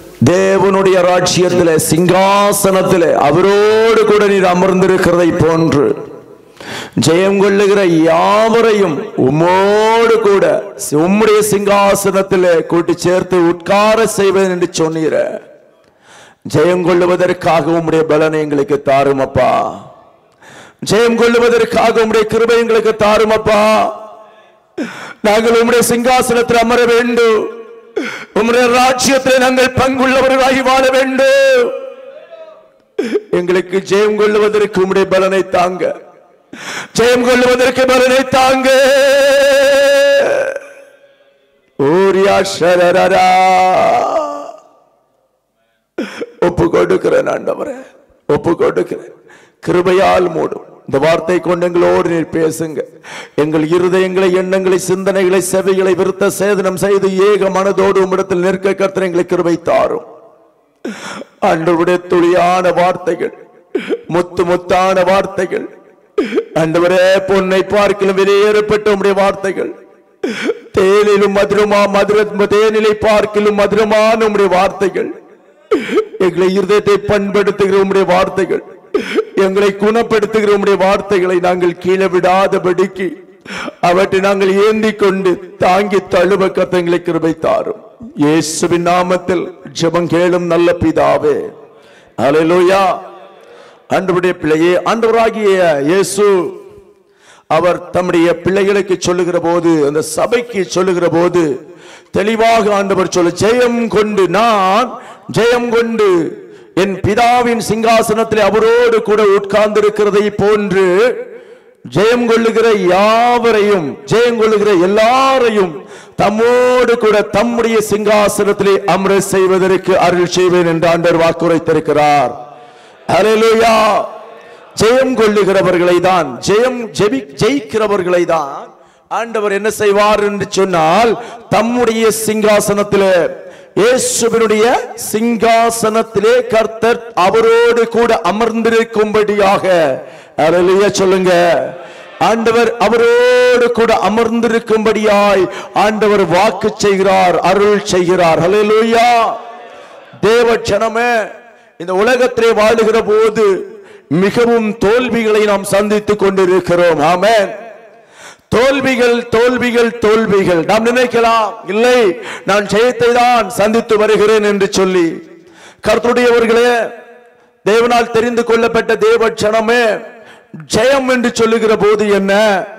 தேவனுடைய ராட்சியத்திலே சிங்காசனத்திலே அவரோடு கூட நீர் அமர்ந்திருக்கிறதை போன்று ஜெயம் கொள்ளுகிற யாவரையும் உம்மோடு கூட உம்முடைய சிங்காசனத்திலே கூட்டி சேர்த்து உட்கார செய்வேன் என்று சொன்னீர ஜெயம் கொள்ளுவதற்காக உம்முடைய பலனை எங்களுக்கு தாருமப்பா ஜெயம் கொள்ளுவதற்காக உம்முடைய கிருபை எங்களுக்கு தாருமப்பா நாங்கள் உம்முடைய சிங்காசனத்தில் அமர வேண்டும் உம்முடைய ராஜ்யத்தில் நாங்கள் பங்குள்ளவர்களாகி வாழ வேண்டும் எங்களுக்கு ஜெயம் கொள்ளுவதற்கு உம்முடைய பலனை தாங்க ஜெயம் கொள்ளுவதற்கு பலனை தாங்க ஊரியா ஷரரரா ஒப்பு கொடுக்கிறேன் ஆண்டவரே ஒப்பு கொடுக்கிறேன் கிருபையால் மூடும் இந்த வார்த்தை கொண்டு எங்களோடு நீர் பேசுங்க எங்கள் இருதயங்களை எண்ணங்களை சிந்தனைகளை செவிகளை விருத்த சேதனம் செய்து ஏக மனதோடு உம்மிடத்தில் நிற்க கர்த்தர் எங்களுக்கு கிருபை தாரும் ஆண்டவருடைய துளியான வார்த்தைகள் முத்து முத்தான வார்த்தைகள் ஆண்டவரே பொன்னை பார்க்கலும் வெளியேறப்பட்ட உம்முடைய வார்த்தைகள் தேனிலும் மதுரமா மதுர தேனிலை பார்க்கலும் மதுரமான உம்முடைய வார்த்தைகள் எங்களை இருதயத்தை பண்படுத்துகிற உம்முடைய வார்த்தைகள் எங்களை குணப்படுத்துகிற உம்முடைய வார்த்தைகளை நாங்கள் கீழே விடாதபடிக்கு அவற்றை நாங்கள் ஏந்தி கொண்டு தாங்கி தழுவ கத்தங்களை கிருபை தாரும் இயேசுவின் நாமத்தில் ஜெபம் கேளும் நல்ல பிதாவே அல்லேலூயா ஆண்டவருடைய பிள்ளையே ஆண்டவராகிய இயேசு அவர் தம்முடைய பிள்ளைகளுக்கு சொல்லுகிற போது அந்த சபைக்கு சொல்லுகிற போது தெளிவாக ஆண்டவர் சொல்ல ஜெயம் கொண்டு நான் ஜெயம் கொண்டு என் பிதாவின் சிங்காசனத்தில் அவரோடு கூட உட்கார்ந்திருக்கிறதை போன்று ஜெயம் கொள்ளுகிற யாவரையும் ஜெயம் கொள்ளுகிற எல்லாரையும் தம்மோடு கூட தம்முடைய சிங்காசனத்திலே அமர செய்வதற்கு அருள் செய்வேன் என்று ஆண்டவர் வாக்குரைத்திருக்கிறார் ஹalleluya ஜெயம் கொள்ளுகிறவர்களை தான் ஜெயம் ஜெபி ஜெயிக்கிறவர்களை தான் ஆண்டவர் என்ன செய்வார் என்று சொன்னால் தம்முடைய சிங்காசனத்திலே இயேசுவினுடைய சிங்காசனத்திலே கர்த்தர் அவரோடு கூட அமர்ந்திருக்கும்படியாக ஹalleluya சொல்லுங்க ஆண்டவர் அவரோடு கூட அமர்ந்திருக்கும்படியாய் ஆண்டவர் வாக்கு செய்கிறார் அருள் செய்கிறார் ஹalleluya தேவ ஜனமே இந்த உலகத்திலே வாழுகிற போது மிகவும் தோல்விகளை நாம் சந்தித்துக் கொண்டிருக்கிறோம் ஆமென் தோல்விகள் தோல்விகள் தோல்விகள் நாம் நினைக்கலாம் இல்லை நான் ஜெயத்தை தான் சந்தித்து வருகிறேன் என்று சொல்லி கர்த்தருடையவர்களே தேவனால் தெரிந்து கொள்ளப்பட்ட தேவ ஜனமே ஜெயம் என்று சொல்லுகிற போது என்ன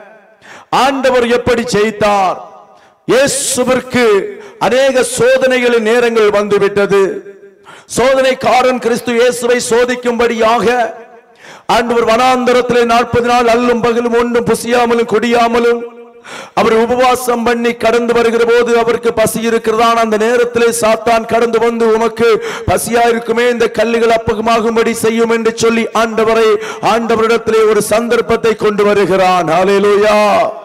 ஆண்டவர் எப்படி ஜெயித்தார் இயேசுவிற்கு அநேக சோதனைகளின் நேரங்கள் வந்துவிட்டது சோதனைக்காரன் கிறிஸ்து இயேசுவை சோதிக்கும்படியாக ஆண்டவர் வனாந்தரத்திலே நாற்பது நாள் அல்லும் பகலும் ஒன்றும் புசியாமலும் குடியாமலும் அவர் உபவாசம் பண்ணி கடந்து வருகிற போது அவருக்கு பசி இருக்கிறதான் அந்த நேரத்திலே சாத்தான் கடந்து வந்து உமக்கு பசியா இருக்குமே இந்த கல்லுகள் அப்பகமாகும்படி செய்யும் என்று சொல்லி ஆண்டவரை ஆண்டவரிடத்திலே ஒரு சந்தர்ப்பத்தை கொண்டு வருகிறான் ஹalleluya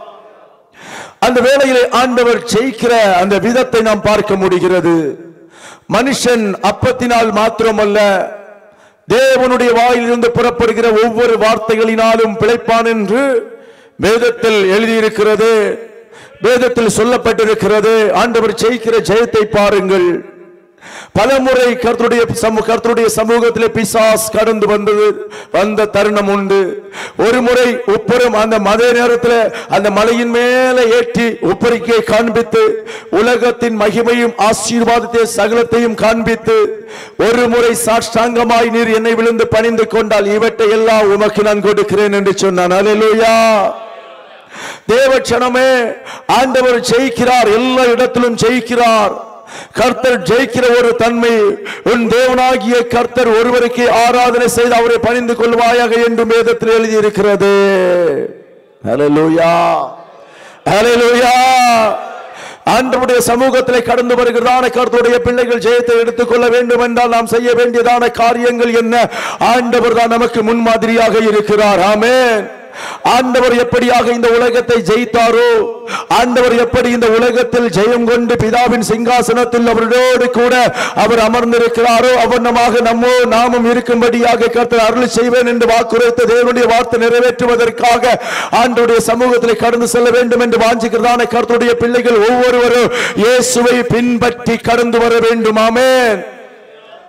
அந்த வேளையிலே ஆண்டவர் ஜெயிக்கிற அந்த விதத்தை நாம் பார்க்க முடிகிறது மனுஷன் அப்பத்தினால் மாத்திரமல்ல தேவனுடைய வாயிலிருந்து புறப்படுகிற ஒவ்வொரு வார்த்தைகளினாலும் பிழைப்பான் என்று வேதத்தில் எழுதியிருக்கிறது வேதத்தில் சொல்லப்பட்டிருக்கிறது ஆண்டவர் ஜெயிக்கிற ஜெயத்தை பாருங்கள் பலமுறை கர்த்தருடைய சமூக கர்த்தருடைய சமூகத்திலே பிசாஸ் கடந்து வந்தது வந்த தருணம் உண்டு ஒரு முறை உப்புறம் அந்த மத நேரத்தில் அந்த மலையின் மேலே ஏற்றி உப்பரிக்கையை காண்பித்து உலகத்தின் மகிமையும் ஆசீர்வாதத்தை சகலத்தையும் காண்பித்து ஒரு முறை சாஷ்டாங்கமாய் நீர் என்னை விழுந்து பணிந்து கொண்டால் இவற்றை எல்லாம் உமக்கு நான் கொடுக்கிறேன் என்று சொன்னான் அல்லேலூயா தேவச்சனமே ஆண்டவர் ஜெயிக்கிறார் எல்லா இடத்திலும் ஜெயிக்கிறார் கர்த்தர் ஜெயிக்கிற ஒரு தன்மை உன் தேவனாகிய கர்த்தர் ஒருவருக்கு ஆராதனை செய்து அவரை பணிந்து கொள்வாயாக என்று வேதத்தில் எழுதியிருக்கிறது ஹalleluya ஹalleluya ஆண்டவருடைய சமூகத்திலே கடந்து வருகிறதான கர்த்தருடைய பிள்ளைகள் ஜெயத்தை எடுத்துக்கொள்ள வேண்டும் என்றால் நாம் செய்ய வேண்டியதான காரியங்கள் என்ன ஆண்டவர் தான் நமக்கு முன்மாதிரியாக இருக்கிறார் ஆமென் ஆண்டவர் எப்படியாக இந்த உலகத்தை ஜெயித்தாரோ ஆண்டவர் எப்படி இந்த உலகத்தில் ஜெயம் கொண்டு பிதாவின் சிங்காசனத்தில் அவரோடு கூட அவர் அமர்ந்திருக்கிறாரோ அவர்ணமாக நம்மோ நாமும் இருக்கும்படியாக கர்த்தர் அருள் செய்வேன் என்று வாக்குரைத்த தேவனுடைய வார்த்தை நிறைவேற்றுவதற்காக ஆண்டவருடைய சமூகத்தில் கடந்து செல்ல வேண்டும் என்று வாஞ்சிக்கிறதான கர்த்தருடைய பிள்ளைகள் ஒவ்வொருவரும் இயேசுவை பின்பற்றி கடந்து வர வேண்டும் ஆமென்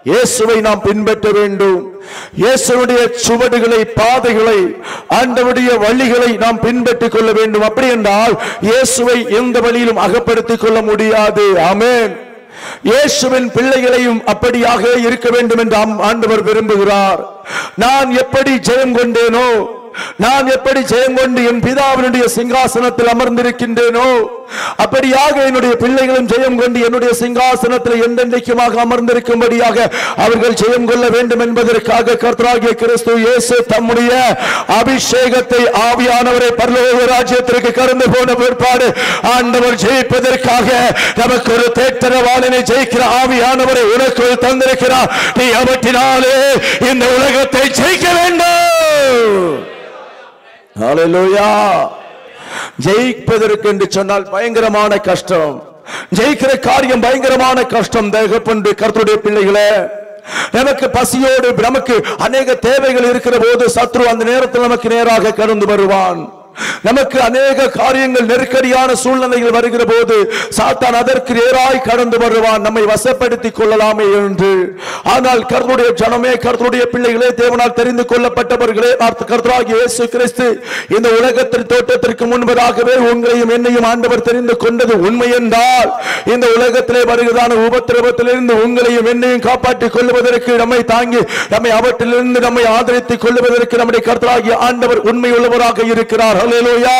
இயேசுவை நாம் பின்பற்ற வேண்டும் இயேசுடைய சுவடுகளை பாதைகளை ஆண்டவருடைய வழிகளை நாம் பின்பற்றிக் கொள்ள வேண்டும் அப்படி என்றால் இயேசுவை எந்த வழியிலும் அகப்படுத்திக் கொள்ள முடியாது ஆமென் இயேசுவின் பிள்ளைகளையும் அப்படியாக இருக்க வேண்டும் என்று ஆம்- ஆண்டவர் விரும்புகிறார் நான் எப்படி ஜெயம் கொண்டேனோ நான் எப்படி ஜெயம் கொண்டு என் பிதாவினுடைய சிங்காசனத்தில் அமர்ந்திருக்கின்றேனோ அப்படியாக என்னுடைய பிள்ளைகளும் ஜெயம் கொண்டு என்னுடைய சிங்காசனத்தில் என்றென்றைக்குமாக அமர்ந்திருக்கும்படியாக அவர்கள் ஜெயம் கொள்ள வேண்டும் என்பதற்காக கர்த்தராகிய கிறிஸ்து இயேசு தம்முடைய அபிஷேகத்தை ஆவியானவரை பரலோக ராஜ்யத்திற்கு கடந்து போன பிற்பாடு ஆண்டவர் ஜெயிப்பதற்காக நமக்கு ஒரு தேற்றரவாளனை ஜெயிக்கிற ஆவியானவரை உனக்குள் தந்திருக்கிறார் நீ அவற்றினாலே இந்த உலகத்தை ஜெயிக்க வேண்டும் ஹalleluya ஜெயிப்பதற்கு என்று சொன்னால் பயங்கரமான கஷ்டம் ஜெயிக்கிற காரியம் பயங்கரமான கஷ்டம் தகப்பண்டு கர்த்தருடைய பிள்ளைகளே நமக்கு பசியோடு நமக்கு அநேக தேவைகள் இருக்கிற போது சத்ரு அந்த நேரத்தில் நமக்கு நேராக கடந்து வருவான் நமக்கு அநேக காரியங்கள் நெருக்கடியான சூழ்நிலைகள் வருகிற போது சாத்தான் அதற்கு நேராய் கடந்து வருவான் நம்மை வசப்படுத்திக் கொள்ளலாமே என்று ஆனால் கர்த்தருடைய ஜனமே கர்த்தருடைய பிள்ளைகளே தேவனால் தெரிந்து கொள்ளப்பட்டவர்களே கர்த்தராகிய இயேசு கிறிஸ்து இந்த உலகத்தின் தோட்டத்திற்கு முன்பதாகவே உங்களையும் என்னையும் ஆண்டவர் தெரிந்து கொண்டது உண்மை என்றால் இந்த உலகத்திலே வருகிறதான உபத்திரவத்திலிருந்து உங்களையும் என்னையும் காப்பாற்றிக் கொள்வதற்கு நம்மை தாங்கி நம்மை அவற்றிலிருந்து நம்மை ஆதரித்துக் கொள்வதற்கு நம்முடைய கர்த்தராகிய ஆண்டவர் உண்மை உள்ளவராக இருக்கிறார் ஹalleluya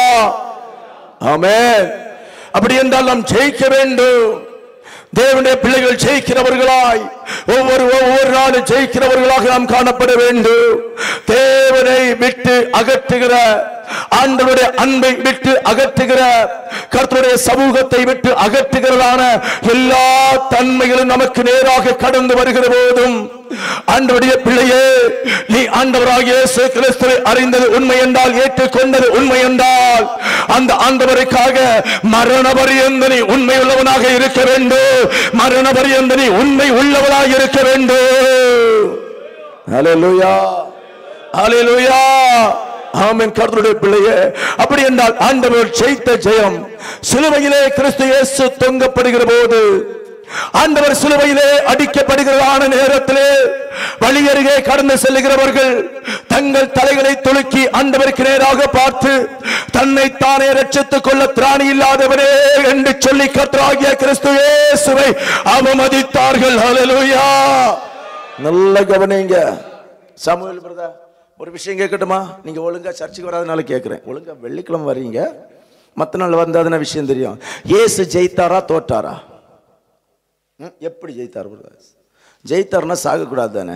ஆமென் அப்படி என்றால் நாம் ஜெயிக்க வேண்டும் தேவனுடைய பிள்ளைகள் ஜெயிக்கிறவர்களாய் ஒவ்வொரு ஒவ்வொரு நாளும் ஜெயிக்கிறவர்களாக நாம் காணப்பட வேண்டும் தேவனை விட்டு அகற்றுகிற ஆண்டவருடைய அன்பை விட்டு அகற்றுகிற கர்த்தருடைய சமூகத்தை விட்டு அகற்றுகிறதான எல்லா தன்மைகளும் நமக்கு நேராக கடந்து வருகிற போதும் ஆண்டவருடைய பிள்ளையே நீ ஆண்டவராகிய இயேசு கிறிஸ்துவை அறிந்தது உண்மை என்றால் ஏற்றுக்கொண்டது உண்மை என்றால் அந்த ஆண்டவருக்காக மரண பரியந்த நீ உண்மை உள்ளவனாக இருக்க வேண்டும் மரண பரியந்த நீ உண்மை உள்ளவனாக இருக்க வேண்டும் ஹalleluya ஹalleluya ஆமென் கர்த்தருடைய பிள்ளையே அப்படி என்றால் ஆண்டவர் ஜெயித்த ஜெயம் சிலுவையிலே கிறிஸ்து இயேசு தொங்கப்படுகிற போது ஆண்டவர் சிலுவையிலே அடிக்கப்படுகிறதான நேரத்திலே வழி அருகே கடந்து செல்லுகிறவர்கள் தங்கள் தலைகளை துலுக்கி ஆண்டவருக்கு நேராக பார்த்து தன்னை தானே ரட்சித்துக் கொள்ள திராணி இல்லாதவரே என்று சொல்லி கர்த்தராகிய கிறிஸ்து இயேசுவை அவமதித்தார்கள் ஹalleluya நல்ல கவனிங்க சாமுவேல் பிரதா ஒரு விஷயம் கேட்கட்டுமா நீங்க ஒழுங்கா சர்ச்சுக்கு வராதனால கேட்கிறேன் ஒழுங்கா வெள்ளிக்கிழமை வர்றீங்க மத்த நாள் வந்தாதுன்னா விஷயம் தெரியும் இயேசு ஜெயித்தாரா தோட்டாரா ம், எப்படி ஜெயித்தார் பிரதா ஜெயித்தார்னா சாகக்கூடாது தானே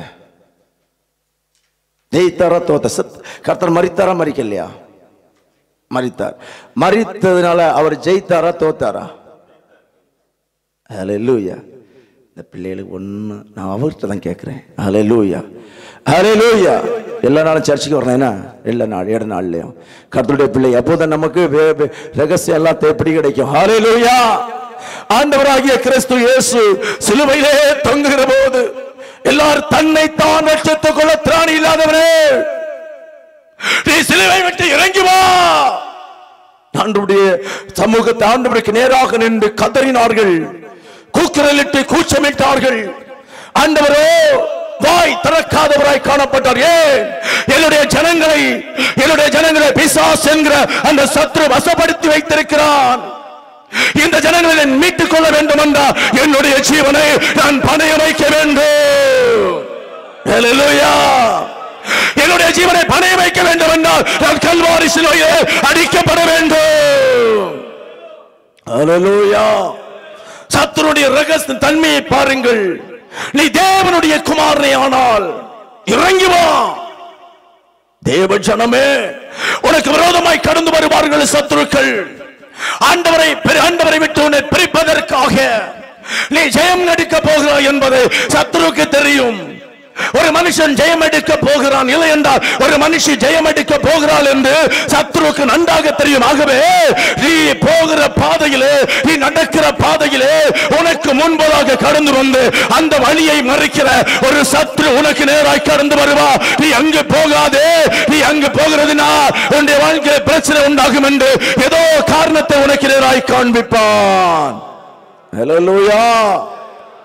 ஜெயித்தாரா தோத்த சத் கர்த்தர் மறித்தாரா மறிக்கலையா மறித்தார் மறித்ததுனால அவர் ஜெயித்தாரா தோத்தாரா ஹalleluya இந்த பிள்ளைகளுக்கு ஒன்று நான் அவர்கிட்ட தான் கேட்குறேன் ஹalleluya ஹalleluya எல்லா நாளும் சர்ச்சுக்கு வரணும் என்ன எல்லா நாள் ஏழு நாள்லையும் கர்த்தருடைய பிள்ளை அப்போதான் நமக்கு வே- வே- ரகசியம் எல்லாம் எப்படி கிடைக்கும் ஹalleluya ஆண்டவராகிய கிறிஸ்து இயேசு சிலுவையிலே தொங்குகிற போது எல்லாரும் தன்னை தான் ரட்சித்துக் கொள்ள திராணி இல்லாதவரே நீ சிலுவை விட்டு இறங்கி வா ஆண்டவருடைய சமூகத்தை ஆண்டவருக்கு நேராக நின்று கதறினார்கள் கூக்குரலிட்டு கூச்சமிட்டார்கள் ஆண்டவரோ வாய் திறக்காதவராய் காணப்பட்டார் ஏன் என்னுடைய ஜனங்களை என்னுடைய ஜனங்களை பிசாஸ் என்கிற அந்த சத்ரு வசப்படுத்தி வைத்திருக்கிறான் இந்த ஜனங்களை மீட்டுக் கொள்ள வேண்டும் என்றால் என்னுடைய ஜீவனை நான் பணைய வைக்க வேண்டும் Hallelujah. என்னுடைய ஜீவனை பணைய வைக்க வேண்டும் என்றால் நான் கல்வாரி சிலுவையிலே அடிக்கப்பட வேண்டும் Hallelujah. சத்துருடைய ரகசிய தன்மையை பாருங்கள் நீ தேவனுடைய குமாரனை ஆனால் இறங்கி வா தேவ ஜனமே உனக்கு விரோதமாய் கடந்து வருவார்கள் சத்துருக்கள் ஆண்டவரை ஆண்டவரை விட்டு உன்னை பிரிப்பதற்காக நீ ஜெயம் நடிக்க போகிறாய் என்பது சத்துருக்கு தெரியும் ஒரு மனுஷன் ஜெயம் எடுக்க போகிறான் இல்லை என்றால் ஒரு மனுஷி ஜெயம் எடுக்க போகிறாள் என்று சத்ருக்கு நன்றாக தெரியும் ஆகவே நீ போகிற பாதையிலே நீ நடக்கிற பாதையிலே உனக்கு முன்பதாக கடந்து வந்து அந்த வழியை மறைக்கிற ஒரு சத்ரு உனக்கு நேராய் கடந்து வருவா நீ அங்கு போகாதே நீ அங்கு போகிறதுனா உன்னுடைய வாழ்க்கையில் பிரச்சனை உண்டாகும் என்று ஏதோ காரணத்தை உனக்கு நேராய் காண்பிப்பான் ஹalleluya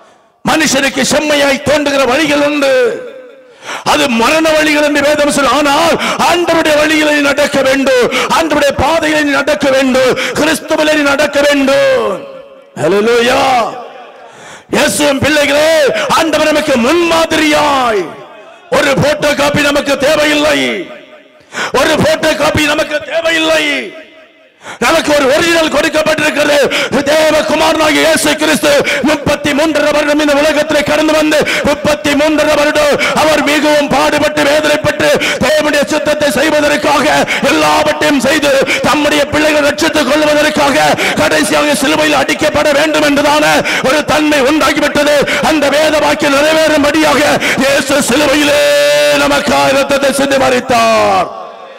மனுஷனுக்கு செம்மையாய் தோன்றுகிற வழிகள் உண்டு அது மரண வழிகள் என்று வேதம் சொல்ல ஆனால் ஆண்டவருடைய வழிகளை நீ நடக்க வேண்டும் ஆண்டவருடைய பாதைகளை நீ நடக்க வேண்டும் கிறிஸ்துவிலே நீ நடக்க வேண்டும் ஹalleluya இயேசுவின் பிள்ளைகளே ஆண்டவர் நமக்கு முன்மாதிரியாய் ஒரு போட்டோ காப்பி நமக்கு தேவையில்லை ஒரு போட்டோ காப்பி நமக்கு தேவையில்லை நமக்கு ஒரு ஒரிஜினல் கொடுக்கப்பட்டிருக்கிறது தேவகுமாரனாகிய இயேசு கிறிஸ்து முப்பத்தி மூன்றரை வருடம் இந்த உலகத்தில் கடந்து வந்து முப்பத்தி மூன்றரை வருடம் அவர் மிகவும் பாடுபட்டு வேதனைப்பட்டு தேவனுடைய சித்தத்தை செய்வதற்காக எல்லாவற்றையும் செய்து தம்முடைய பிள்ளைகள் ரட்சித்துக் கொள்வதற்காக கடைசியாக சிலுவையில் அடிக்கப்பட வேண்டும் என்றுதான ஒரு தன்மை உண்டாகிவிட்டது அந்த வேத வாக்கியம் நிறைவேறும்படியாக இயேசு சிலுவையிலே நமக்காக ரத்தத்தை சிந்தி மறித்தார்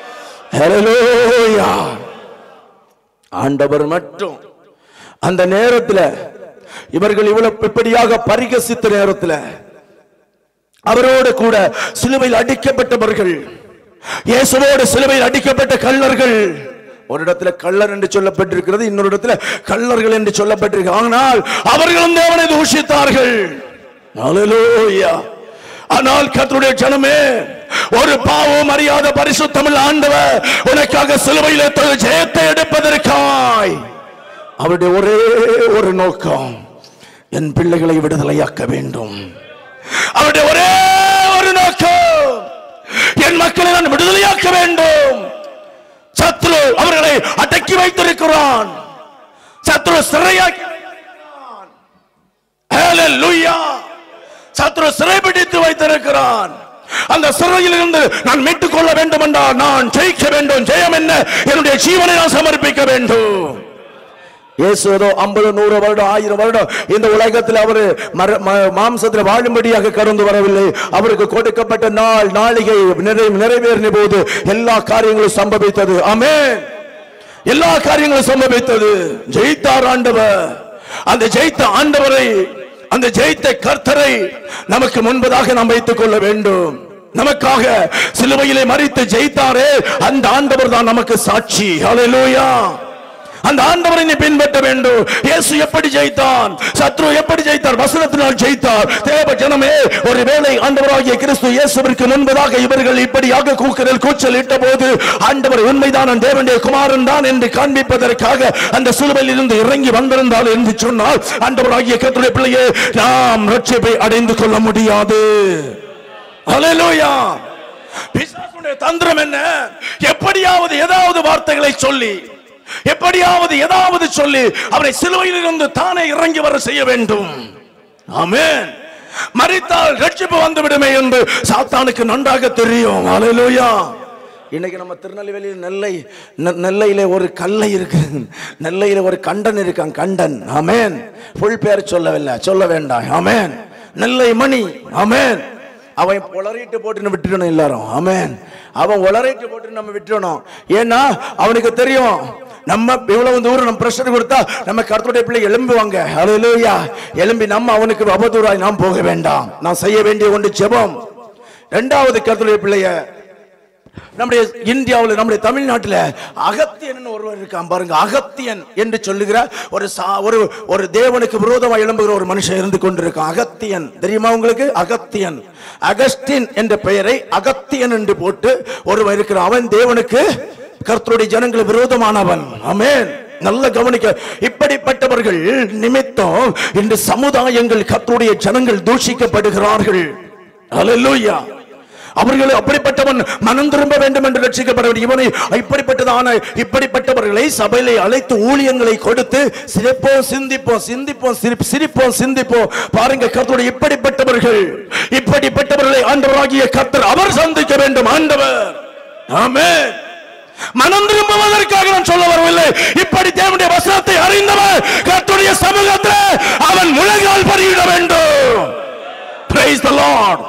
Hallelujah. ஆண்டவர் மட்டும் அந்த நேரத்தில் இவர்கள் இவ்வளவு இப்படியாக பரிகசித்த நேரத்தில் அவரோடு கூட சிலுவையில் அடிக்கப்பட்டவர்கள் இயேசுவோடு சிலுவையில் அடிக்கப்பட்ட கள்ளர்கள் ஒரு இடத்துல கள்ளர் என்று சொல்லப்பட்டிருக்கிறது இன்னொரு இடத்துல கள்ளர்கள் என்று சொல்லப்பட்டிருக்கு ஆனால் அவர்களும் தேவனை தூஷித்தார்கள் Hallelujah. ஆனால் கர்த்தருடைய ஜனமே ஒரு பாவம் அறியாத பரிசுத்தமிழ் ஆண்டவர் உனக்காக சிலுவையில் ஜெயத்தை எடுப்பதற்காய் அவருடைய ஒரே ஒரு நோக்கம் என் பிள்ளைகளை விடுதலையாக்க வேண்டும் அவருடைய ஒரே ஒரு நோக்கம் என் மக்களை நான் விடுதலையாக்க வேண்டும் சத்ரு அவர்களை அடக்கி வைத்திருக்கிறான் சத்ரு சிறையாக்கி வைத்திருக்கிறான் Hallelujah. சத்ரு சிறைபிடித்து வைத்திருக்கிறான் அந்த சிறையில் இருந்து நான் மீட்டுக் கொள்ள வேண்டும் என்றால் நான் ஜெயிக்க வேண்டும் ஜெயம் என்ன என்னுடைய ஜீவனை நான் சமர்ப்பிக்க வேண்டும் இயேசு ஏதோ ஐம்பது நூறு வருடம் ஆயிரம் வருடம் இந்த உலகத்தில் அவர் மர- ம- மாம்சத்தில் வாழும்படியாக கடந்து வரவில்லை அவருக்கு கொடுக்கப்பட்ட நாள் நாளிகை நிறை நிறைவேறின போது எல்லா காரியங்களும் சம்பவித்தது ஆமென் எல்லா காரியங்களும் சம்பவித்தது ஜெயித்தார் ஆண்டவர் அந்த ஜெயித்த ஆண்டவரை அந்த ஜெயித்த கர்த்தரை நமக்கு முன்பதாக நாம் வைத்துக் கொள்ள வேண்டும் நமக்காக சிலுவையிலே மறித்து ஜெயித்தாரே அந்த ஆண்டவர் தான் நமக்கு சாட்சி ஹalleluya அந்த ஆண்டவரை நீ பின்பற்ற வேண்டும் இயேசு எப்படி ஜெயித்தான் சத்ரு எப்படி ஜெயித்தார் வசனத்தினால் ஜெயித்தார் தேவ ஜனமே ஒருவேளை ஆண்டவராகிய கிறிஸ்து இயேசுவிற்கு முன்பதாக இவர்கள் இப்படியாக கூக்குரல் கூச்சல் இட்ட போது ஆண்டவர் உண்மைதான் அந்த தேவனுடைய குமாரன் தான் என்று காண்பிப்பதற்காக அந்த சிலுவையில் இருந்து இறங்கி வந்திருந்தால் என்று சொன்னால் ஆண்டவராகிய கர்த்தருடைய பிள்ளையே நாம் ரட்சிப்பை அடைந்து கொள்ள முடியாது ஹalleluya பிசாசுடைய தந்திரம் என்ன எப்படியாவது ஏதாவது வார்த்தைகளை சொல்லி எப்படியாவது ஏதாவது சொல்லி அவரை சிலுவையில் இருந்து தானே இறங்கி வர செய்ய வேண்டும் ஆமென் மரித்தால் ரட்சிப்பு வந்து விடுமே என்று சாத்தானுக்கு நன்றாக தெரியும் ஹalleluya இன்னைக்கு நம்ம திருநெல்வேலியில் நெல்லை நெ- நெல்லையில ஒரு கல்லை இருக்கு நெல்லையில ஒரு கண்டன் இருக்கான் கண்டன் ஆமென் புல் பேர் சொல்லவில்லை சொல்ல வேண்டாம் ஆமென் நெல்லை மணி ஆமென் அவன் உளறிட்டு போட்டு விட்டுடணும் எல்லாரும் ஆமென் அவன் உளறிட்டு போட்டு நம்ம விட்டுறணும் ஏன்னா அவனுக்கு தெரியும் நம்ம இவ்வளவு தூரம் நம்ம பிரஷர் கொடுத்தா நம்ம கருத்துடைய பிள்ளை எழும்புவாங்க ஹalleluya எழும்பி நம்ம அவனுக்கு அவதூறாய் நாம் போக வேண்டாம் நான் செய்ய வேண்டிய ஒன்று ஜெபம் இரண்டாவது கருத்துடைய பிள்ளைய நம்முடைய இந்தியாவில் நம்முடைய தமிழ்நாட்டில் அகத்தியன் ஒருவர் இருக்கான் பாருங்க அகத்தியன் என்று சொல்லுகிற ஒரு சா- ஒரு ஒரு தேவனுக்கு விரோதமாக எழும்புகிற ஒரு மனுஷன் இருந்து கொண்டிருக்கான் அகத்தியன் தெரியுமா உங்களுக்கு அகத்தியன் அகஸ்டின் என்ற பெயரை அகத்தியன் என்று போட்டு ஒருவன் இருக்கிறான் அவன் தேவனுக்கு கர்த்தருடைய ஜனங்கள் விரோதமானவன் ஆமென் நல்ல கவனிக்க இப்படிப்பட்டவர்கள் நிமித்தம் இன்று சமுதாயங்கள் கர்த்தருடைய ஜனங்கள் தூஷிக்கப்படுகிறார்கள் ஹalleluya அவர்கள் அப்படிப்பட்டவன் மனம் திரும்ப வேண்டும் என்று ரட்சிக்கப்பட வேண்டும் இவனை இப்படிப்பட்டதான இப்படிப்பட்டவர்களை சபையிலே அழைத்து ஊழியங்களை கொடுத்து சிரிப்போம் சிந்திப்போம் சிந்திப்போம் சிரிப்- சிரிப்போம் சிந்திப்போம் பாருங்க கர்த்தருடைய இப்படிப்பட்டவர்கள் இப்படிப்பட்டவர்களை ஆண்டவராகிய கர்த்தர் அவர் சந்திக்க வேண்டும் ஆண்டவர் ஆமென் மனம் திரும்புவதற்காக நான் சொல்ல வரவில்லை இப்படி தேவனுடைய வசனத்தை அறிந்தவன் கர்த்தருடைய சமூகத்தில் அவன் முழங்கால் பறியிட வேண்டும் Praise the Lord.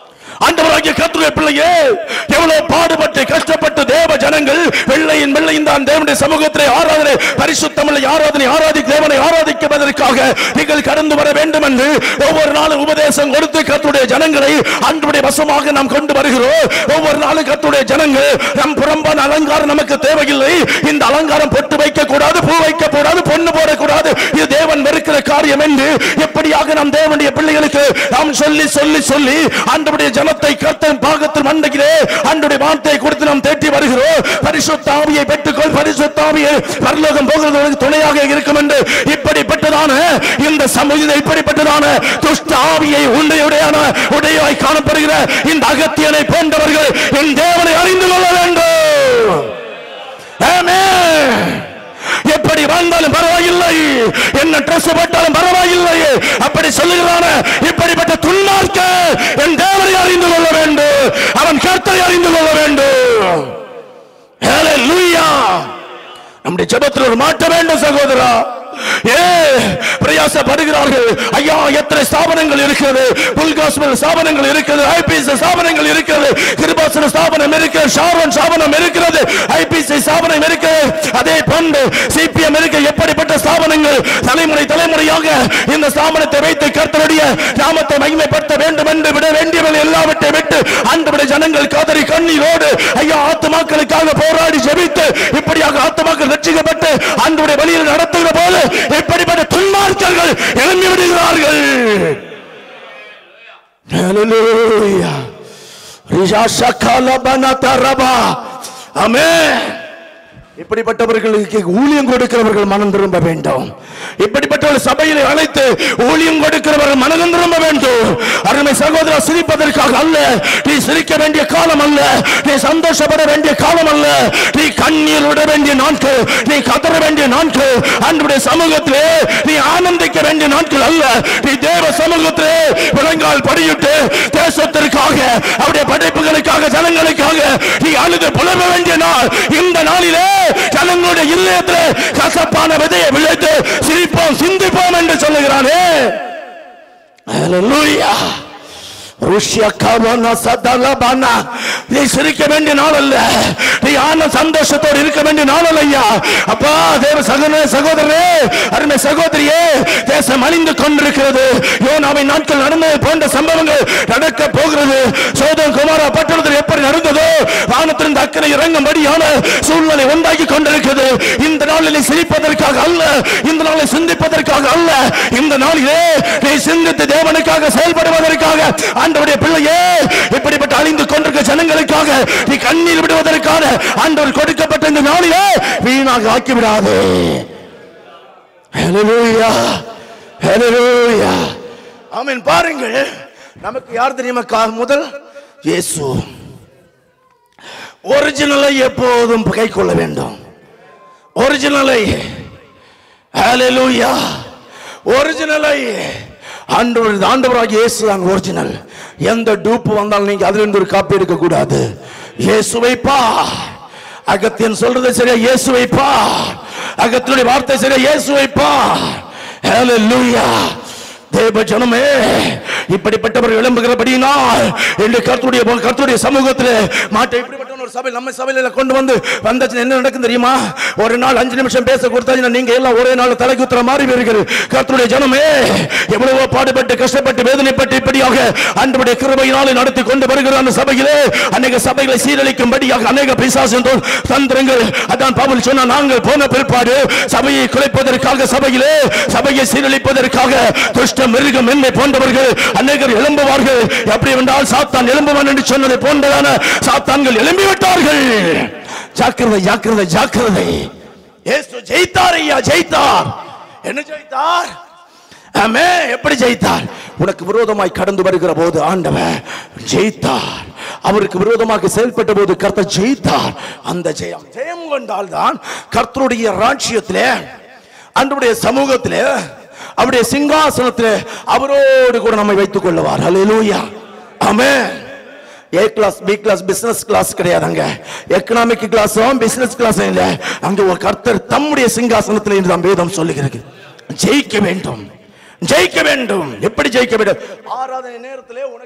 ஆண்டவராகிய கர்த்தருடைய பிள்ளையே எவ்வளவு பாடுபட்டு கஷ்டப்பட்டு தேவ ஜனங்கள் வெள்ளையின் வெள்ளை இந்த நான் தேவனுடைய சமூகத்திலே ஆராதனை பரிசுத்தமுள்ள ஆராதனை ஆராதிக்க தேவனை ஆராதிக்குவதற்காக நீங்கள் கடந்து வர வேண்டும் என்று ஒவ்வொரு நாளும் உபதேசம் கொடுத்து கத்துடைய ஜனங்களை அன்றுடைய வசமாக நாம் கொண்டு வருகிறோம் ஒவ்வொரு நாளும் கத்துடைய ஜனங்கள் நம் புறம்பான அலங்காரம் நமக்கு தேவையில்லை இந்த அலங்காரம் பொட்டு வைக்க கூடாது பூ வைக்க கூடாது பொண்ணு போடக்கூடாது இது தேவன் வெறுக்கிற காரியம் என்று எப்படியாக நாம் தேவனுடைய பிள்ளைகளுக்கு நாம் சொல்லி சொல்லி சொல்லி ஆண்டவருடைய ஜனத்தை கர்த்தன் பாகத்தில் மண்டையிலே ஆண்டவருடைய வார்த்தையை கொடுத்து நாம் தேற்றி வருகிறோம் பரிசுத்த ஆவியை பெற்றுக்கொள் பரிசுத்த ஆவியை பரலோகம் போகிறது துணையாக இருக்கும் என்று இப்படிப்பட்டதான இந்த சமூக இப்படிப்பட்டதான துஷ்ட ஆவியை உண்டையுடையான உடையாய் காணப்படுகிற இந்த அகத்தியனை போன்றவர்கள் என் தேவனை அறிந்து கொள்ள வேண்டும் ஆமென். எப்படி வாழ்ந்தாலும் பரவாயில்லை என்ன ட்ரெஸ் போட்டாலும் பரவாயில்லை அப்படி சொல்லுகிறான இப்படிப்பட்ட துன்மார்க்க என் தேவனை அறிந்து கொள்ள வேண்டும் அவன் கர்த்தரை அறிந்து கொள்ள வேண்டும் ஹalleluya நம்முடைய ஜெபத்தில் ஒரு மாற்ற வேண்டும் சகோதரா ஏ பிரயாசப்படுகிறார்கள் ஐயா எத்தனை ஸ்தாபனங்கள் இருக்கிறது புல்காஸ்மல் ஸ்தாபனங்கள் இருக்கிறது ஐபிசி ஸ்தாபனங்கள் இருக்கிறது கிருபாசன ஸ்தாபனம் இருக்கிறது ஷாரோன் ஸ்தாபனம் இருக்கிறது ஐபிசி ஸ்தாபனம் இருக்கிறது அதே போன்று சிபிஎம் இருக்கு எப்படிப்பட்ட ஸ்தாபனங்கள் தலைமுறை தலைமுறையாக இந்த ஸ்தாபனத்தை வைத்து கர்த்தருடைய நாமத்தை மகிமைப்படுத்த வேண்டும் என்று விட வேண்டியவர்கள் எல்லாவற்றை விட்டு அன்றுடைய ஜனங்கள் காதறி கண்ணீரோடு ஐயா ஆத்துமாக்களுக்காக போராடி ஜெபித்து இப்படியாக ஆத்துமாக்கள் ரட்சிக்கப்பட்டு அன்றுடைய வழியில் நடத்துகிற போது இப்படிப்பட்ட துன்மார்க்கர்கள் எழும்பி விடுகிறார்கள் Hallelujah. ரிஷாஷகாலபனதரபா. ஆமென் இப்படிப்பட்டவர்களுக்கு ஊழியம் கொடுக்கிறவர்கள் மனம் திரும்ப வேண்டும் இப்படிப்பட்ட சபையிலே அழைத்து ஊழியம் கொடுக்கிறவர்கள் மனம் திரும்ப வேண்டும் அருமை சகோதரா சிரிப்பதற்காக அல்ல நீ சிரிக்க வேண்டிய காலம் அல்ல நீ சந்தோஷப்பட வேண்டிய காலம் அல்ல நீ கண்ணீர் விட வேண்டிய நாட்கள் நீ கதற வேண்டிய நாட்கள் அன்றைய சமூகத்திலே நீ ஆனந்திக்க வேண்டிய நாட்கள் அல்ல நீ தேவ சமூகத்திலே விலங்கால் படியிட்டு தேசத்திற்காக அவருடைய படைப்புகளுக்காக ஜனங்களுக்காக நீ அழுது புலம்ப வேண்டிய நாள் இந்த நாளிலே ஜனங்களுடைய இல்லத்தில் கசப்பான விதையை விளைத்து சிரிப்போம் சிந்திப்போம் என்று சொல்லுகிறானே Hallelujah. ருஷ்யா கவன சதலபன. நீ சிரிக்க வேண்டிய நாள் அல்ல நீ ஆன சந்தோஷத்தோடு இருக்க வேண்டிய நாள் அல்ல ஐயா அப்பா தேவ சகோதர சகோதரரே அருமை சகோதரியே தேசம் அழிந்து கொண்டிருக்கிறது யோனாவை நாட்கள் நடந்தது போன்ற சம்பவங்கள் நடக்க போகிறது சோதம் குமாரா பட்டணத்தில் எப்படி நடந்ததோ வானத்திலிருந்து அக்கறை இறங்கும்படியான சூழ்நிலை உண்டாக்கி கொண்டிருக்கிறது இந்த நாளில் நீ சிரிப்பதற்காக அல்ல இந்த நாளை சிந்திப்பதற்காக அல்ல இந்த நாளிலே நீ சிந்தித்து தேவனுக்காக செயல்படுவதற்காக ஆண்டவருடைய பிள்ளையே இப்படிப்பட்ட அழிந்து கொண்டிருக்க ஜனங்களுக்காக நீ கண்ணீர் விடுவதற்கான ஆண்டவர் கொடுக்கப்பட்ட இந்த நாளிலே வீணாக ஆக்கி விடாதே Hallelujah. Hallelujah. ஆமென் பாருங்கள் நமக்கு யார் தெரியுமா கா- முதல் இயேசு ஒரிஜினலை எப்போதும் கை கொள்ள வேண்டும் ஒரிஜினலை ஹalleluya ஒரிஜினலை ஆண்டவர் ஆண்டவராக இயேசு தான் ஒரிஜினல் எந்த டூப் வந்தாலும் நீங்க அதுல இருந்து ஒரு காப்பி எடுக்க கூடாது இயேசுவை பா அகத்தியன் சொல்றது சரியா இயேசுவை பா அகத்தினுடைய வார்த்தை சரியா இயேசுவை பா ஹalleluya தேவ ஜனமே இப்படிப்பட்டவர் எழும்புகிறபடியினால் என்று கர்த்தருடைய கர்த்தருடைய சமூகத்தில் மாட்டை இப்படிப்பட்ட ஒரு சபை நம்ம சபையில கொண்டு வந்து வந்தாச்சு என்ன நடக்கும் தெரியுமா ஒரு நாள் அஞ்சு நிமிஷம் பேச கொடுத்தாச்சுன்னா நீங்க எல்லாம் ஒரே நாள் தலை குத்துற மாறி வருகிறது கர்த்தருடைய ஜனமே எவ்வளவோ பாடுபட்டு கஷ்டப்பட்டு வேதனைப்பட்டு இப்படியாக அன்றைய கிருபையினாலே நடத்தி கொண்டு வருகிற அந்த சபையிலே அநேக சபைகளை சீரழிக்கும்படியாக அநேக பிசாசின் தோ- தந்திரங்கள் அதான் பவுல் சொன்ன நாங்கள் போன பிற்பாடு சபையை குலைப்பதற்காக சபையிலே சபையை சீரழிப்பதற்காக துஷ்ட மிருகம் என்னை போன்றவர்கள் அநேகர் எழும்புவார்கள் எப்படி என்றால் சாத்தான் எழும்புவான் என்று சொன்னதை போன்றதான சாத்தான்கள் எழும்பி விட்டார்கள் ஜாக்கிரதை ஜாக்கிரதை ஜாக்கிரதை இயேசு ஜெயித்தார் ஐயா ஜெயித்தார் என்ன ஜெயித்தார் ஆமே எப்படி ஜெயித்தார் உனக்கு விரோதமாய் கடந்து வருகிற போது ஆண்டவர் ஜெயித்தார் அவருக்கு விரோதமாக செயல்பட்ட போது கர்த்தர் ஜெயித்தார் அந்த ஜெயம் ஜெயம் கொண்டால் தான் கர்த்தருடைய ராஜ்யத்திலே அன்றைய சமூகத்திலே அவருடைய சிங்காசனத்திலே அவரோடு கூட நம்மை வைத்துக் கொள்ளுவார் ஹalleluya amen A class B class business class கிடையாது அங்க எக்கனாமிக் கிளாஸும் பிசினஸ் கிளாஸ் இல்ல அங்க ஒரு கர்த்தர் தம்முடைய சிங்காசனத்தில் இருந்து தான் வேதம் சொல்லுகிறது ஜெயிக்க வேண்டும் ஜெயிக்க வேண்டும் எப்படி ஜெயிக்க வேண்டும் ஆராதனை நேரத்திலே உனக்கு விரோ-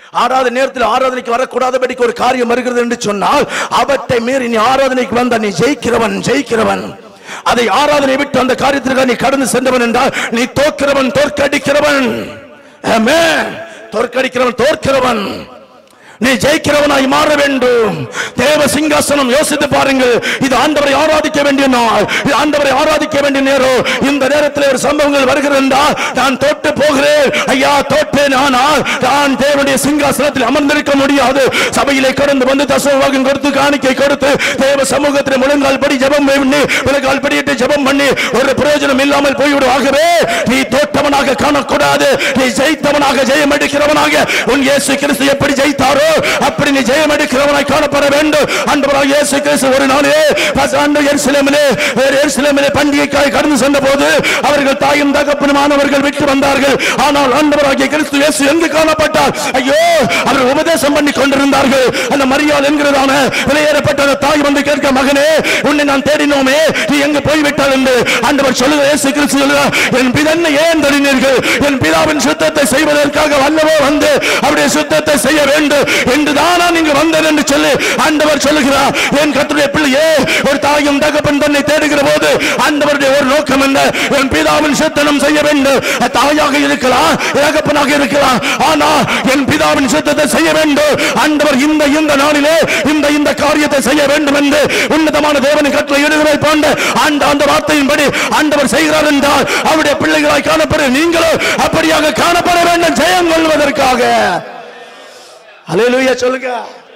ஆராதனை நேரத்தில் ஆராதனைக்கு வரக்கூடாதபடிக்கு ஒரு காரியம் வருகிறது என்று சொன்னால் அவற்றை மீறி நீ ஆராதனைக்கு வந்த நீ ஜெயிக்கிறவன் ஜெயிக்கிறவன் அதை ஆராதனை விட்டு அந்த காரியத்திற்கு நீ கடந்து சென்றவன் என்றால் நீ தோற்கிறவன் தோற்கடிக்கிறவன் ஆமென். தோற்கடிக்கிறவன் தோற்கிறவன் நீ ஜெயிக்கிறவனாய் மாற வேண்டும் தேவ சிங்காசனம் யோசித்து பாருங்கள் இது ஆண்டவரை ஆராதிக்க வேண்டிய நாள் இது ஆண்டவரை ஆராதிக்க வேண்டிய நேரம் இந்த நேரத்தில் ஒரு சம்பவங்கள் வருகிறது என்றால் நான் தோற்று போகிறேன் ஐயா தோற்றேன் ஆனால் நான் தேவனுடைய சிங்காசனத்தில் அமர்ந்திருக்க முடியாது சபையிலே கடந்து வந்து தசவாகம் கொடுத்து காணிக்கை கொடுத்து தேவ சமூகத்தில் முழங்கால் படி ஜெபம் பண்ணி முழங்கால் படியிட்டு ஜெபம் பண்ணி ஒரு பிரயோஜனம் இல்லாமல் போய்விடும் ஆகவே நீ தோற்றவனாக காணக்கூடாது நீ ஜெயித்தவனாக ஜெயம் எடுக்கிறவனாக உன் இயேசு கிறிஸ்து எப்படி ஜெயித்தாரோ அப்படி நீ ஜெயம் எடுக்கிறவனாய் காணப்பட வேண்டும் அன்பராக இயேசு கிறிஸ்து ஒரு நாளே ஆண்டு எருசலேமிலே வேறு எருசலேமிலே பண்டிகைக்காய் கடந்து சென்ற போது அவர்கள் தாயும் தகப்பனுமானவர்கள் விட்டு வந்தார்கள் ஆனால் ஆண்டவராகிய கிறிஸ்து இயேசு எங்கு காணப்பட்டார் ஐயோ அவர் உபதேசம் பண்ணி கொண்டிருந்தார்கள் அந்த மரியாள் என்கிறதான விலையேறப்பட்ட அந்த தாய் வந்து கேட்க மகனே உன்னை நான் தேடினோமே நீ எங்கு போய்விட்டால் என்று ஆண்டவர் சொல்லுகிற இயேசு கிறிஸ்து சொல்லுகிறார் என் பிதன்னை ஏன் தேடினீர்கள் என் பிதாவின் சுத்தத்தை செய்வதற்காக வல்லவோ வந்து அவருடைய சுத்தத்தை செய்ய வேண்டும் என்று தானா நீங்க வந்தேன் என்று சொல்லி ஆண்டவர் சொல்லுகிறார் என் கத்துடைய பிள்ளையே ஒரு தாயும் தகப்பன் தன்னை தேடுகிற போது ஆண்டவருடைய ஒரு நோக்கம் என்ன என் பிதாவின் சித்தனம் செய்ய வேண்டும் அது தாயாக இருக்கலாம் தகப்பனாக இருக்கலாம் ஆனா என் பிதாவின் சித்தத்தை செய்ய வேண்டும் ஆண்டவர் இந்த இந்த நாளிலே இந்த இந்த காரியத்தை செய்ய வேண்டும் என்று உன்னதமான தேவனின் கட்டளை இடுகிறதை போன்ற அந்த அந்த வார்த்தையின்படி ஆண்டவர் செய்கிறார் என்றால் அவருடைய பிள்ளைகளாய் காணப்பட நீங்களும் அப்படியாக காணப்பட வேண்டும் ஜெயம் கொள்வதற்காக அலையிலுயா சொல்லுங்க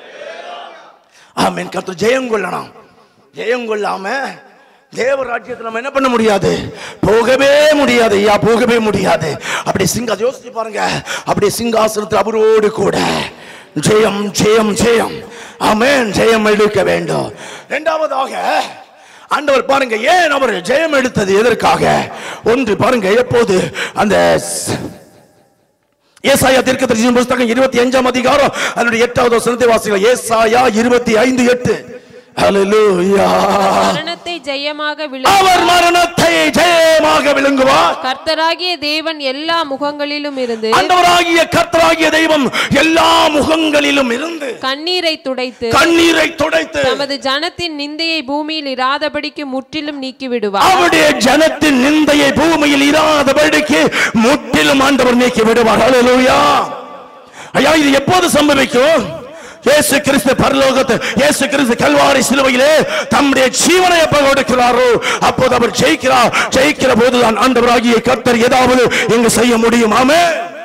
ஆமென் கர்த்தர் ஜெயம் கொள்ளணும் ஜெயம் கொள்ளாம தேவ ராஜ்யத்தில் நம்ம என்ன பண்ண முடியாது போகவே முடியாது ஐயா போகவே முடியாது அப்படி சிங்க யோசிச்சு பாருங்க அப்படி சிங்காசனத்தில் அவரோடு கூட ஜெயம் ஜெயம் ஜெயம் ஆமென் ஜெயம் எடுக்க வேண்டும் இரண்டாவதாக ஆண்டவர் பாருங்க ஏன் அவர் ஜெயம் எடுத்தது எதற்காக ஒன்று பாருங்க எப்போது அந்த ஸ்- ஏசாயா தீர்க்கதரிசியின் புஸ்தகம் இருபத்தி அஞ்சாம் அதிகாரம் அதனுடைய எட்டாவது வசனத்தை வாசிக்கலாம் ஏசாயா இருபத்தி ஐந்து எட்டு ஹalleluya மரணத்தை ஜெயமாக விழு அவர் மரணத்தை ஜெயமாக விளங்குவார் கர்த்தராகிய தேவன் எல்லா முகங்களிலும் இருந்து ஆண்டவராகிய கர்த்தராகிய தெய்வம் எல்லா முகங்களிலும் இருந்து கண்ணீரை துடைத்து கண்ணீரை துடைத்து தமது ஜனத்தின் நிந்தையை பூமியில் இராதபடிக்கு முற்றிலும் நீக்கிவிடுவார் அவருடைய ஜனத்தின் நிந்தையை பூமியில் இராதபடிக்கு முற்றிலும் ஆண்டவர் நீக்கி விடுவார் ஹalleluya ஐயா இது எப்போது சம்பவிக்கும் இயேசு கிறிஸ்து பரலோகத்து இயேசு கிறிஸ்து கல்வாரி சிலுவையிலே தம்முடைய ஜீவனை எப்ப கொடுக்கிறாரோ அப்போது அவர் ஜெயிக்கிறார் ஜெயிக்கிற போதுதான் ஆண்டவராகிய கர்த்தர் ஏதாவது இங்கு செய்ய முடியும் ஆமே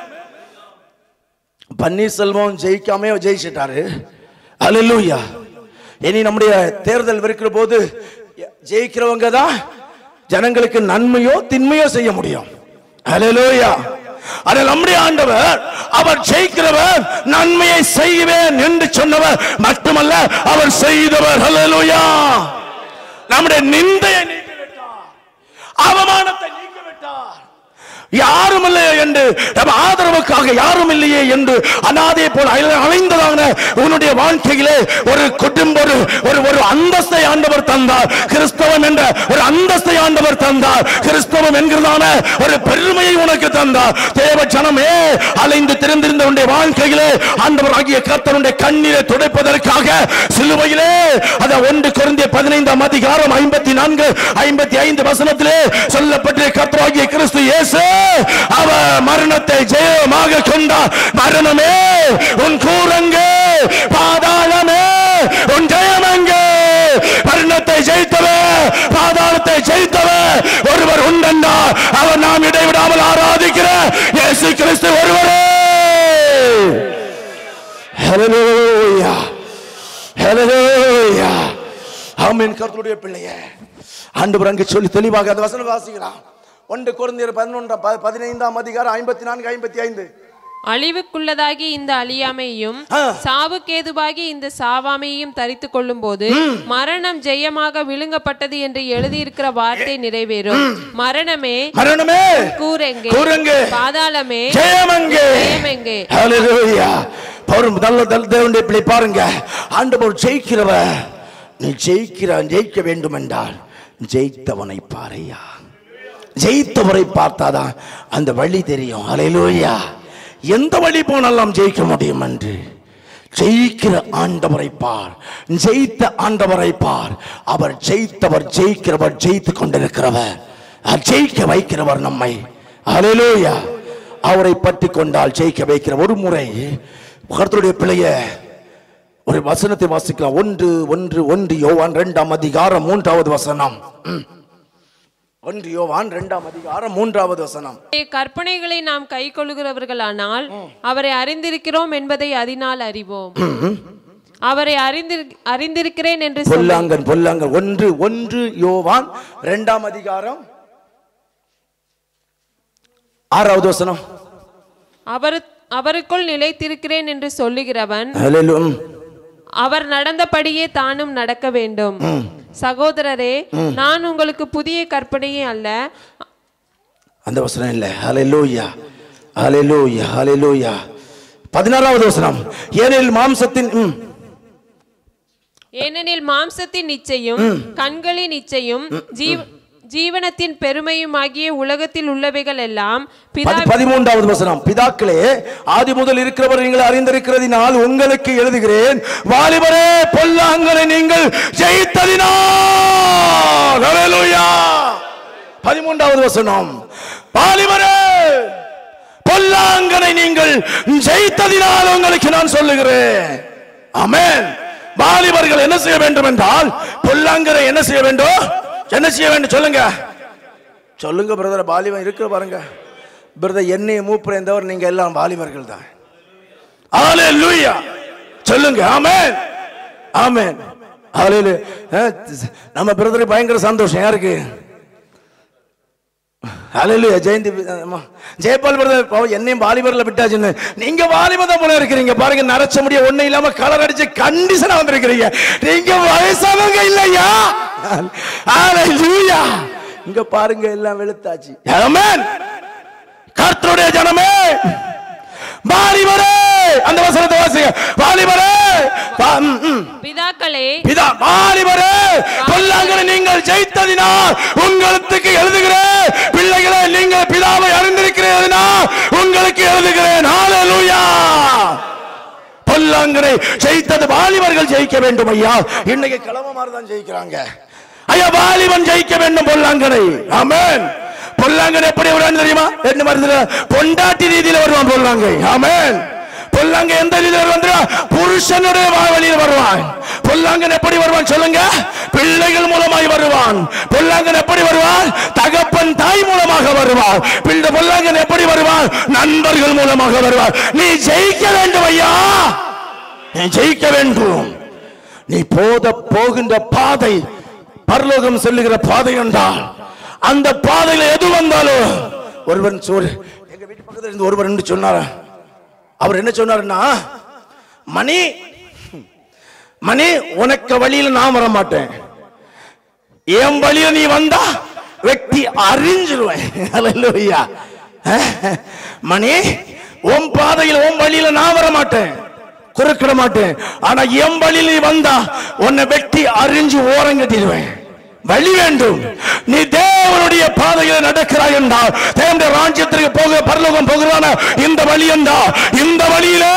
பன்னீர்செல்வம் ஜெயிக்காமே ஜெயிச்சிட்டாரு அல்லேலூயா இனி நம்முடைய தேர்தல் இருக்கிற போது ஜெயிக்கிறவங்க தான் ஜனங்களுக்கு நன்மையோ தின்மையோ செய்ய முடியும் அல்லேலூயா அது நம்முடைய ஆண்டவர் அவர் ஜெயிக்கிறவர் நன்மையை செய்வேன் என்று சொன்னவர் மட்டுமல்ல அவர் செய்தவர் அல்லேலூயா நம்முடைய நிந்தையை நீக்கிவிட்டார் அவமானத்தை நீக்கிவிட்டார் யாரும் இல்லையே என்று நம்ம ஆதரவுக்காக யாரும் இல்லையே என்று அனாதை போல் அலை- அலைந்ததான உன்னுடைய வாழ்க்கையிலே ஒரு குடும்ப ஒரு ஒரு ஒரு அந்தஸ்தை ஆண்டவர் தந்தார் கிறிஸ்தவம் என்ற ஒரு அந்தஸ்தை ஆண்டவர் தந்தார் கிறிஸ்தவம் என்கிறதான ஒரு பெருமையை உனக்கு தந்தார் தேவ ஜனமே அலைந்து திறந்திருந்த உன்னுடைய வாழ்க்கையிலே ஆண்டவர் ஆகிய கர்த்தருடைய கண்ணீரை துடைப்பதற்காக சிலுவையிலே அத ஒன்று குறைந்த பதினைந்தாம் அதிகாரம் ஐம்பத்தி நான்கு ஐம்பத்தி ஐந்து வசனத்திலே சொல்லப்பட்ட கர்த்தராகிய கிறிஸ்து இயேசு அவர் மரணத்தை ஜெயமாக கொண்டார் மரணமே உன் கூரங்கு பாதாளமே உன் ஜெயமங்கு மரணத்தை ஜெயித்தவர் பாதாளத்தை ஜெயித்தவர் ஒருவர் உண்டென்றா அவர் நாம் இடைவிடாமல் ஆராதிக்கிற இயேசு கிறிஸ்து ஒருவரே Hallelujah. Hallelujah. ஆமென் கர்த்தருடைய பிள்ளையே ஆண்டவர் அங்கு சொல்லி தெளிவாக அந்த வசனம் வாசிக்கலாம் ஒன்று குழந்தையர் பதினொன்றாம் ப- பதினைந்தாம் அதிகாரம் ஐம்பத்தி நான்கு ஐம்பத்தி ஐந்து அழிவுக்குள்ளதாகி இந்த அழியாமையும் ஆ. சாவுக்கேதுவாகி இந்த சாவாமையும் தரித்து கொள்ளும் போது மரணம் ஜெயமாக விழுங்கப்பட்டது என்று எழுதியிருக்கிற வார்த்தை நிறைவேறும் மரணமே மரணமே கூரெங்கே கூரெங்கே பாதாளமே ஜெயமங்கே ஜெயமெங்கே ஹalleluya பவுல் நல்ல நல்ல தேவனுடைய பிள்ளை பாருங்க ஆண்டவர் ஜெயிக்கிறவ நீ ஜெயிக்கிற ஜெயிக்க வேண்டும் என்றால் ஜெயித்தவனை பாரையா ஜெயித்தவரை பார்த்தாதான் அந்த வழி தெரியும் ஹalleluya எந்த வழி போனால் நாம் ஜெயிக்க முடியும் என்று ஜெயிக்கிற ஆண்டவரை பார் ஜெயித்த ஆண்டவரை பார் அவர் ஜெயித்தவர் ஜெயிக்கிறவர் ஜெயித்து கொண்டிருக்கிறவர் அவர் ஜெயிக்க வைக்கிறவர் நம்மை ஹalleluya அவரை பற்றி கொண்டால் ஜெயிக்க வைக்கிற ஒரு முறை கர்த்தருடைய பிள்ளைய ஒரு வசனத்தை வாசிக்கலாம் ஒன்று ஒன்று ஒன்று யோவான் இரண்டாம் அதிகாரம் மூன்றாவது வசனம் ம். ஒன்று யோவான் இரண்டாம் அதிகாரம் மூன்றாவது வசனம் அவருடைய கற்பனைகளை நாம் கை கொள்ளுகிறவர்களானால் அவரை அறிந்திருக்கிறோம் என்பதை அதனால் அறிவோம் அவரை அறிந்திரு அறிந்திருக்கிறேன் என்று சொல் பொல்லாங்கன் பொல்லாங்கன் ஒன்று ஒன்று யோவான் இரண்டாம் அதிகாரம் ஆறாவது வசனம் அவர் அவருக்குள் நிலைத்திருக்கிறேன் என்று சொல்லுகிறவன் ஹalleluya. ம். அவர் நடந்தபடியே தானும் நடக்க வேண்டும் சகோதரரே நான் உங்களுக்கு புதிய கற்பனையே அல்ல அந்த வசனம் இல்ல ஹalleluya ஹalleluya ஹalleluya பதினாறாவது வசனம் ஏனெனில் மாம்சத்தின் ம், ஏனெனில் மாம்சத்தின் இச்சையும் கண்களின் இச்சையும் ஜீவ ஜீவனத்தின் பெருமையுமாகிய உலகத்தில் உள்ளவைகள் எல்லாம் பிதா பதி- பதிமூன்றாவது வசனம் பிதாக்களே ஆதி முதல் இருக்கிறவர் நீங்கள் அறிந்திருக்கிறதினால் உங்களுக்கு எழுதுகிறேன் வாலிபரே பொல்லாங்கனை நீங்கள் ஜெயித்ததினால் ஹalleluya பதிமூன்றாவது வசனம் வாலிபரே பொல்லாங்கனை நீங்கள் ஜெயித்ததினால் உங்களுக்கு நான் சொல்லுகிறேன் ஆமென் வாலிபர்கள் என்ன செய்ய வேண்டும் என்றால் பொல்லாங்கனை என்ன செய்ய வேண்டும் என்ன செய்ய வேண்டும் சொல்லுங்க சொல்லுங்க பிரதர் வாலிபன் இருக்கிற பாருங்க பிரதர் என்னைய மூப்புறந்தவர் நீங்க எல்லாம் வாலிபர்கள் தான் ஹalleluya சொல்லுங்க ஆமென் ஆமென் ஹalleluya அஹ், நம்ம பிரதருக்கு பயங்கர சந்தோஷம் யாருக்கு ஹalleluya ஜெயந்தி அம்மா, ஜெயபால் பிரதர் பாவம் என்னையும் வாலிபர்ல விட்டாச்சுன்னு நீங்க வாலிபதம் போல இருக்கிறீங்க பாருங்க நரைச்ச முடிய ஒண்ணு இல்லாம கலர் அடிச்சு கண்டிஷனா வந்திருக்கிறீங்க நீங்க வயசானவங்க இல்லையா ஹalleluya இங்க பாருங்க எல்லாம் வெளுத்தாச்சு ஆமென் கர்த்தருடைய ஜனமே வாலிபரே அந்த வசனத்தை வாசிங்க வாலிபரே வா- ம், ம். பிதாக்களே பிதா வாலிபரே பொல்லாங்கனை நீங்கள் ஜெயித்ததினால் உங்களுக்கு எழுதுகிறேன் பிள்ளைகளே நீங்கள் பிதாவை அறிந்திருக்கிறதினால் உங்களுக்கு எழுதுகிறேன் ஹalleluya பொல்லாங்கனை ஜெயித்தது வாலிபர்கள் ஜெயிக்க வேண்டும் ஐயா இன்னைக்கு கிளம்பமாறு தான் ஜெயிக்கிறாங்க ஐயா வாலிபன் ஜெயிக்க வேண்டும் பொல்லாங்கனை ஆமென் பொல்லாங்கன் எப்படி வருவான் தெரியுமா என்ன மாதிரி தெரியுமா? பொண்டாட்டி ரீதியில வருவான் பொல்லாங்கை ஆமென் பொல்லாங்க எந்த ரீதியில் வருவான் தெரியுமா? புருஷனுடைய வா- வழியில் வருவான் பொல்லாங்கன் எப்படி வருவான் சொல்லுங்க பிள்ளைகள் மூலமாய் வருவான் பொல்லாங்கன் எப்படி வருவான் தகப்பன் தாய் மூலமாக வருவான் பிள்ளை பொல்லாங்கன் எப்படி வருவான் நண்பர்கள் மூலமாக வருவான் நீ ஜெயிக்க வேண்டும் ஐயா நீ ஜெயிக்க வேண்டும் நீ போத போகின்ற பாதை பரலோகம் செல்லுகிற பாதை என்றால் அந்த பாதையில எது வந்தாலும் ஒருவன் சொல் எங்க வீட்டு பக்கத்துல இருந்து ஒருவர் என்று சொன்னார் அவர் என்ன சொன்னாருன்னா மணி மணி உனக்கு வழியில நான் வர மாட்டேன் என் வழியில நீ வந்தா வெட்டி அறிஞ்சிருவேன் அல்லேலூயா மணி உன் பாதையில் உன் வழியில நான் வர மாட்டேன் குறுக்கிட மாட்டேன் ஆனா என் வழியில நீ வந்தா உன்னை வெட்டி அறிஞ்சு ஓரம் கட்டிடுவேன் வழி வேண்டும் நீ தேவனுடைய பாதையில நடக்கிறாய் என்றால் தேவனுடைய ராஜ்யத்திற்கு போக பரலோகம் போகிறான இந்த வழி என்றா இந்த வழியிலே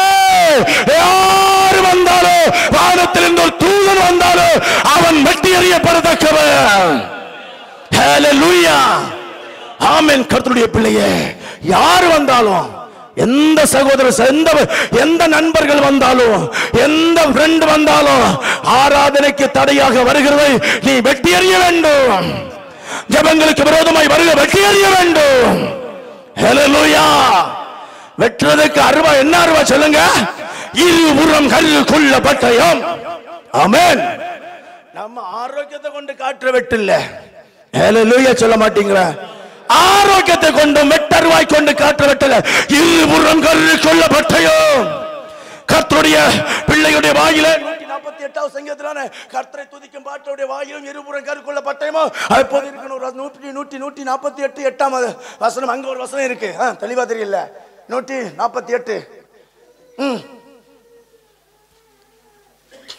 யார் வந்தாலும் வானத்தில் இருந்து ஒரு தூதன் வந்தாலும் அவன் வெட்டி எறியப்படத்தக்கவன் ஹalleluya ஆமென் கர்த்தருடைய பிள்ளையே யார் வந்தாலும் எந்த சகோதரர் எந்த எந்த நண்பர்கள் வந்தாலும் எந்த ஃப்ரெண்ட் வந்தாலும் ஆராதனைக்கு தடையாக வருகிறதை நீ வெட்டி எறிய வேண்டும் ஜெபங்களுக்கு விரோதமாய் வருக வெட்டி எறிய வேண்டும் ஹalleluya வெட்டுறதுக்கு அருவா என்ன அருவா சொல்லுங்க இருபுறம் கல்லுக்குள்ள பட்டயம் ஆமென் நம்ம ஆரோக்கியத்தை கொண்டு காட்டுற வெட்டு இல்ல ஹalleluya சொல்ல மாட்டீங்களா ஆரோக்கியத்தை கொண்டு மெட்டருவாய் கொண்டு காட்டுற வெட்டல இருபுறம் கல்லுக்குள்ள பட்டயம் கர்த்தருடைய பிள்ளையுடைய வாயில நாற்பத்தி எட்டாவது சங்கீதத்திலான கர்த்தரை துதிக்கும் பாட்டுடைய வாயிலும் இருபுறம் கருக்குள்ள பட்டயமோ அப்போது இருக்கணும் ஒரு நூற்றி நூற்றி நூற்றி நாற்பத்தி எட்டு எட்டாம் அது வசனம் அங்க ஒரு வசனம் இருக்கு ஆ, தெளிவா தெரியல நூற்றி நாற்பத்தி எட்டு ம்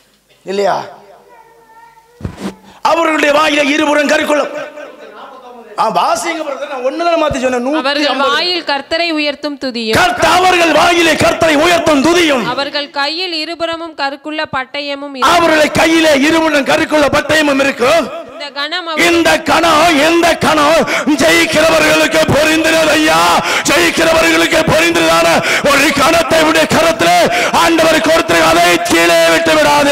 இல்லையா அவர்களுடைய வாயில இருபுறம் கருக்குள்ள ஆ, வாசிங்க பிரதர் நான் ஒண்ணுதான் மாத்தி சொன்னேன் நூத்தி அவர்கள் ஐம்பது. வாயில் கர்த்தரை உயர்த்தும் துதியும் கர்த்த அவர்கள் வாயிலே கர்த்தரை உயர்த்தும் துதியும் அவர்கள் கையில் இருபுறமும் கருக்குள்ள பட்டயமும் இருக்கும். அவர்களை கையிலே இருமுடன் கருக்குள்ள பட்டயமும் இருக்கும் இந்த கணம் அவர் இந்த கணம் இந்த கணம் ஜெயிக்கிறவர்களுக்கு பொரிந்தினது ஐயா ஜெயிக்கிறவர்களுக்கு பொரிந்ததான ஒரு கணத்தை விட கரத்தில் ஆண்டவர் கொடுத்து அதை கீழே விட்டு விடாது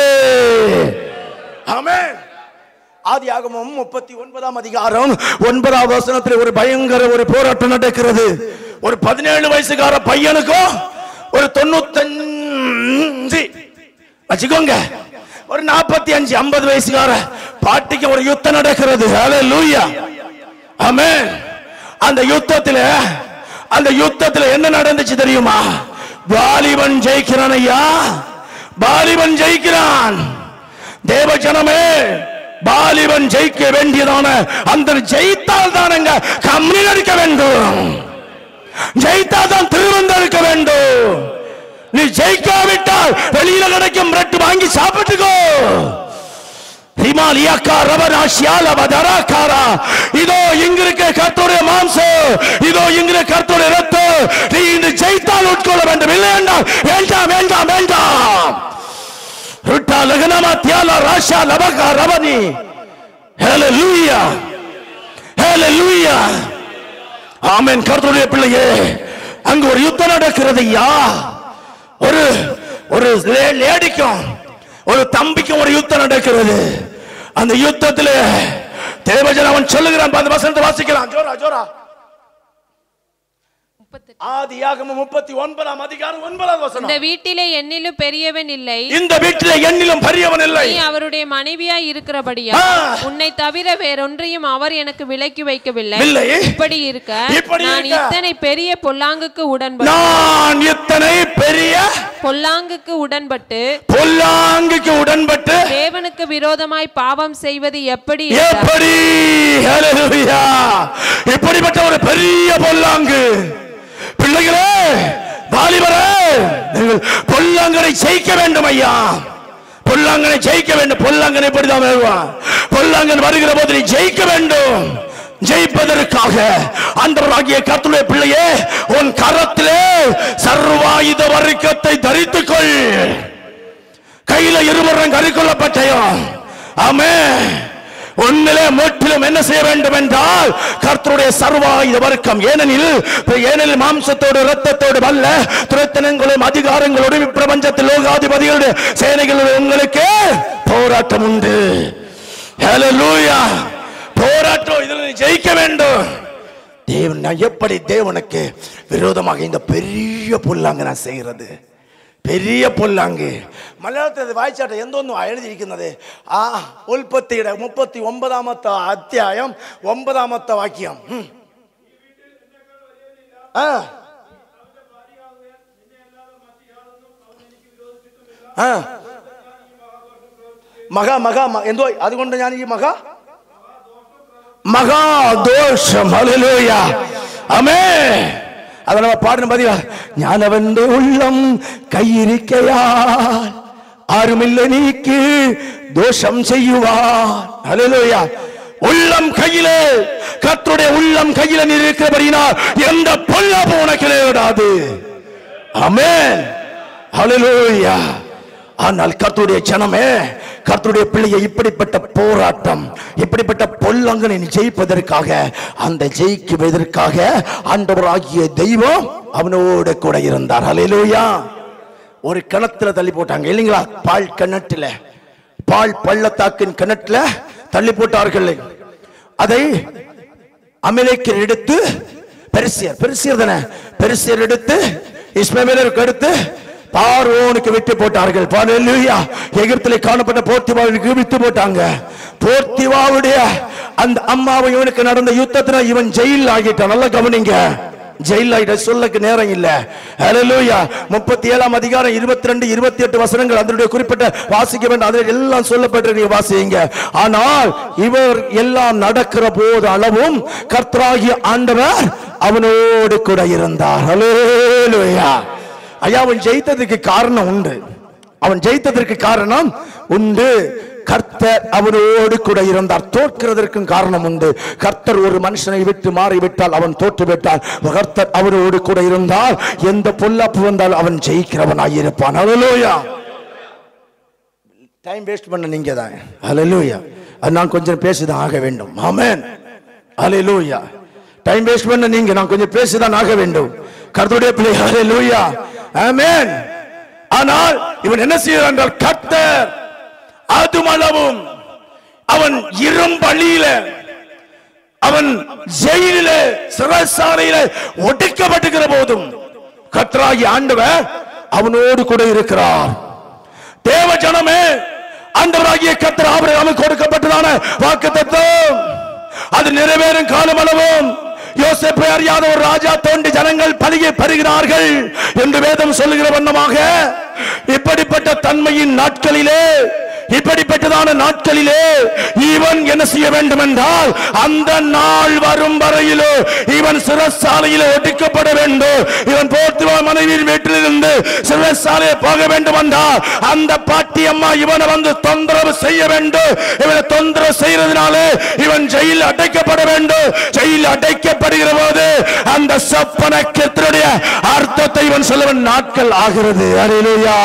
ஆமென் ஆதியாகமம் முப்பத்தி ஒன்பதாம் அதிகாரம் ஒன்பதாம் வசனத்தில் ஒரு பயங்கர ஒரு போராட்டம் நடக்கிறது ஒரு பதினேழு வயசுக்கார பையனுக்கும் ஒரு தொண்ணூத்தஞ்சு வச்சுக்கோங்க ஒரு நாற்பத்தி அஞ்சு ஐம்பது வயசுக்கார பாட்டிக்கு ஒரு யுத்தம் நடக்கிறது ஹalleluya ஆமென் அந்த யுத்தத்துல அந்த யுத்தத்துல என்ன நடந்துச்சு தெரியுமா வாலிபன் ஜெயிக்கிறான் ஐயா வாலிபன் ஜெயிக்கிறான் தேவ ஜனமே வாலிபன் ஜெயிக்க வேண்டியதான அந்த ஜெயித்தால் தானங்க கம்மி எடுக்க வேண்டும் ஜெயித்தால் தான் திருவந்தெடுக்க வேண்டும் நீ ஜெயிக்காவிட்டால் வெளியில கிடைக்கும் பிரெட் வாங்கி சாப்பிட்டுக்கோ ஹிமாலயாக்கா ரவராசியால வதராக்காரா இதோ இங்க இருக்க கர்த்தருடைய மாம்சம் இதோ இங்க இருக்க கர்த்தருடைய ரத்தம் நீ இந்த ஜெயித்தால் உட்கொள்ள வேண்டும் இல்லை என்றால் வேண்டாம் வேண்டாம் வேண்டாம் ருட்டா லகனமா தியாலா ராஷா லபகா ரவனி ஹalleluya ஹalleluya ஆமென் கர்த்தருடைய பிள்ளையே அங்க ஒரு யுத்தம் நடக்கிறது ஐயா ஒரு ஒரு லே- லேடிக்கும் ஒரு தம்பிக்கும் ஒரு யுத்தம் நடக்கிறது அந்த யுத்தத்தில் தேவஜன் அவன் சொல்லுகிறான் அந்த வசனத்தை வாசிக்கலாம் ஜோரா ஜோரா ஆதியாகமம் முப்பத்தி ஒன்பதாம் அதிகாரம் ஒன்பதாம் வசனம் இந்த வீட்டிலே என்னிலும் பெரியவன் இல்லை இந்த வீட்டிலே எண்ணிலும் பெரியவன் இல்லை நீ அவருடைய மனைவியாய் இருக்கிறபடியா ஆ. உன்னை தவிர வேறொன்றையும் அவர் எனக்கு விலக்கி வைக்கவில்லை இல்லை. இப்படி இருக்க இப்படி நான் இருக்க. இத்தனை பெரிய பொல்லாங்குக்கு உடன்பட்டு நான் இத்தனை பெரிய பொல்லாங்குக்கு உடன்பட்டு பொல்லாங்குக்கு உடன்பட்டு தேவனுக்கு விரோதமாய் பாவம் செய்வது எப்படி என்றார். எப்படி ஹalleluya இப்படிப்பட்ட ஒரு பெரிய பொல்லாங்கு பிள்ளைகளே வாலிபரே நீங்கள் பொல்லாங்கனை ஜெயிக்க வேண்டும் ஐயா பொல்லாங்கனை ஜெயிக்க வேண்டும் பொல்லாங்கனை இப்படிதான் வருவான் பொல்லாங்கன் வருகிற போது நீ ஜெயிக்க வேண்டும் ஜெயிப்பதற்காக ஆண்டவராகிய கர்த்தருடைய பிள்ளையே உன் கரத்திலே சர்வாயுத வர்க்கத்தை தரித்துக் கொள் கையில இருவரும் கருக்கொள்ளப்பட்டயம் ஆமே உன்னிலே முற்றிலும் என்ன செய்ய வேண்டும் என்றால் கர்த்தருடைய சர்வாயுத வர்க்கம் ஏனெனில் ஏனெனில் மாம்சத்தோடு இரத்தத்தோடு அல்ல துரத்தனங்களும் அதிகாரங்களோடும் பிரபஞ்சத்தில் லோகாதிபதிகளுடைய சேனைகளோடு உங்களுக்கு போராட்டம் உண்டு ஹalleluya போராட்டம் இதில் நீ ஜெயிக்க வேண்டும் தேவன் நான் எப்படி தேவனுக்கு விரோதமாக இந்த பெரிய புல்லாங்க நான் செய்கிறது പെരിയ പൊല്ലാങ്ക് മലയാളത്തിൽ വായിച്ചാട്ടെ എന്തോന്നും എഴുതിയിരിക്കുന്നത് ആ ഉൽപ്പത്തിയുടെ മുപ്പത്തി ഒമ്പതാമത്തെ അധ്യായം ഒമ്പതാമത്തെ വാക്യം ഉം. ആ ആ മക മക മ- എന്തോ അതുകൊണ്ട് ഞാൻ ഈ മക മഹാദോഷം ഹല്ലേലൂയ അമേ അത് നമ്മ പാടുന്ന പതിവാ ഞാൻ അവന്റെ ഉള്ളം കൈയിരിക്കയാൽ ആരുമില്ല നീക്ക് ദോഷം ചെയ്യുവാൻ ഹല്ലേലൂയ உள்ளம் கையிலே கர்த்தருடைய உள்ளம் கையில நீ இருக்கிறபடினால் எந்த பொல்லாப்பு உனக்கு நேரிடாது ஆமென் ஹalleluya ஆனால் கர்த்தருடைய ஜனமே கர்த்தருடைய பிள்ளையை இப்படிப்பட்ட போராட்டம் இப்படிப்பட்ட பொல்லங்கனை நீ ஜெயிப்பதற்காக அந்த ஜெயிக்குவதற்காக ஆண்டவராகிய தெய்வம் அவனோட கூட இருந்தார் ஹalleluya ஒரு கிணத்துல தள்ளி போட்டாங்க இல்லைங்களா பால் கிணற்றுல பால் பள்ளத்தாக்கின் கிணற்றுல தள்ளி போட்டார்கள் அதை அமலேக்கர் எடுத்து பெருசியர் பெருசியர் தானே பெருசியர் எடுத்து இஸ்மவேலருக்கு எடுத்து பார்வோனுக்கு விட்டு போட்டார்கள் பாருயா எகிப்திலே காணப்பட்ட போர்த்திவாவுக்கு விட்டு போட்டாங்க போர்த்திவாவுடைய அந்த அம்மாவை இவனுக்கு நடந்த யுத்தத்துல இவன் ஜெயில் ஆகிட்டான் நல்லா கவனிங்க ஜெயில் ஆகிட்ட சொல்லக்கு நேரம் இல்ல ஹalleluya முப்பத்தி ஏழாம் அதிகாரம் இருபத்தி ரெண்டு இருபத்தி எட்டு வசனங்கள் அதனுடைய குறிப்பிட்ட வாசிக்க வேண்டும் அதில் எல்லாம் சொல்லப்பட்டு நீங்க வாசிங்க ஆனால் இவர் எல்லாம் நடக்கிற போது அளவும் கர்த்தராகிய ஆண்டவர் அவனோடு கூட இருந்தார் ஹalleluya ஐயா அவன் ஜெயித்ததுக்கு காரணம் உண்டு அவன் ஜெயித்ததற்கு காரணம் உண்டு கர்த்தர் அவனோடு கூட இருந்தார் தோற்கிறதற்கும் காரணம் உண்டு கர்த்தர் ஒரு மனுஷனை விட்டு மாறிவிட்டால் அவன் தோற்று விட்டால் கர்த்தர் அவனோடு கூட இருந்தால் எந்த பொல்லாப்பு வந்தால் அவன் ஜெயிக்கிறவனாய் இருப்பான் ஹalleluya டைம் வேஸ்ட் பண்ண நீங்க தான் ஹalleluya அது நான் கொஞ்சம் பேசிதான் ஆக வேண்டும் ஆமென் ஹalleluya டைம் வேஸ்ட் பண்ண நீங்க நான் கொஞ்சம் பேசிதான் ஆக வேண்டும் கர்த்தருடைய பிள்ளை ஹalleluya ஆமென் ஆனால் இவன் என்ன செய்கிறான் என்றால் கர்த்தர் அதுமளவும் அவன் இரும்பலியில அவன் ஜெயிலில சிறைசாலையில ஒடுக்கப்பட்டுகிற போதும் கர்த்தராகி ஆண்டவர் அவனோடு கூட இருக்கிறார் தேவ ஜனமே ஆண்டவராகிய கர்த்தர் ஆபிரகாமுக்கு கொடுக்கப்பட்டதான வாக்குத்தத்தம் அது நிறைவேறும் காலமளவும் யோசேப்பை அறியாத ஒரு ராஜா தோண்டி ஜனங்கள் பலியை பெறுகிறார்கள் என்று வேதம் சொல்லுகிற வண்ணமாக இப்படிப்பட்ட தன்மையின் நாட்களிலே இப்படிப்பட்டதான நாட்களிலே இவன் என்ன செய்ய வேண்டும் என்றால் அந்த நாள் வரும் வரையிலோ இவன் சிறைச்சாலையிலே ஒடுக்கப்பட வேண்டும் இவன் போர்த்துவ மனைவியின் வீட்டிலிருந்து சிறைச்சாலையை போக வேண்டும் என்றால் அந்த பாட்டி அம்மா இவனை வந்து தொந்தரவு செய்ய வேண்டும் இவனை தொந்தரவு செய்யறதுனாலே இவன் ஜெயிலில் அடைக்கப்பட வேண்டும் ஜெயிலில் அடைக்கப்படுகிற போது அந்த சப்பனக்கத்தினுடைய அர்த்தத்தை இவன் சொல்லவன் நாட்கள் ஆகிறது அரையிலுயா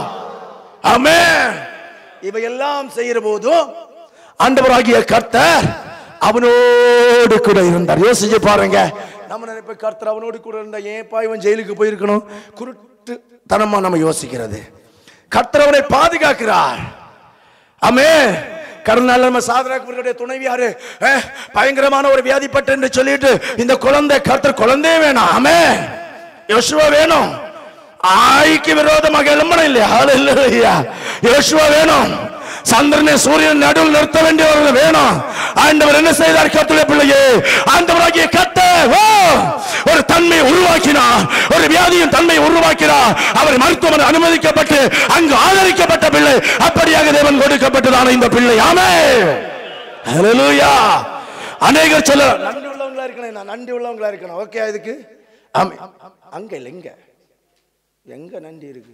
ஆமென் இவையெல்லாம் செய்கிற போதும் ஆண்டவராகிய கர்த்தர் அவனோடு கூட இருந்தார் யோசிச்சு பாருங்க நம்ம நினைப்ப கர்த்தர் அவனோடு கூட இருந்தா ஏன்பா இவன் ஜெயிலுக்கு போயிருக்கணும் குருட்டு தனமா நம்ம யோசிக்கிறது கர்த்தர் அவனை பாதுகாக்கிறார் ஆமே கருணால நம்ம சாதராக்குடைய துணைவியாரு அஹ், பயங்கரமான ஒரு வியாதிப்பட்டு என்று சொல்லிட்டு இந்த குழந்தை கர்த்தர் குழந்தையே வேணாம் ஆமே யோசுவா வேணும் ஆய்க்கு விரோதமாக எழும்பணும் இல்லையா ஹalleluya யோசுவா வேணும் சந்திரனை சூரியன் நடுவில் நிறுத்த வேண்டியவர்கள் வேணும் ஆண்டவர் என்ன செய்தார் கர்த்தருடைய பிள்ளையே ஆண்டவராகிய கர்த்தர் ஓ, ஒரு தன்மையை உருவாக்கினார் ஒரு வியாதியின் தன்மையை உருவாக்கினார் அவர் மருத்துவமனை அனுமதிக்கப்பட்டு அங்கு ஆதரிக்கப்பட்ட பிள்ளை அப்படியாக தேவன் கொடுக்கப்பட்டதான இந்த பிள்ளை ஆமே ஹalleluya அநேகர் சொல்ல நன்றி உள்ளவங்களா இருக்கணும் நான் நன்றி உள்ளவங்களா இருக்கணும் ஓகே இதுக்கு ஆமே அங்க இல்ல இங்க எங்க நன்றி இருக்கு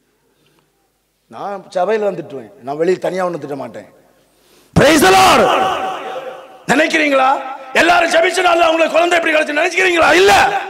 நான் சபையில் வந்துட்டுவேன் நான் வெளியில் தனியா ஒன்று திட்ட மாட்டேன் Praise the Lord. நினைக்கிறீங்களா எல்லாரும் ஜெபிச்சனால உங்களுக்கு குழந்தை எப்படி கிடைச்சு நினைக்கிறீங்களா இல்ல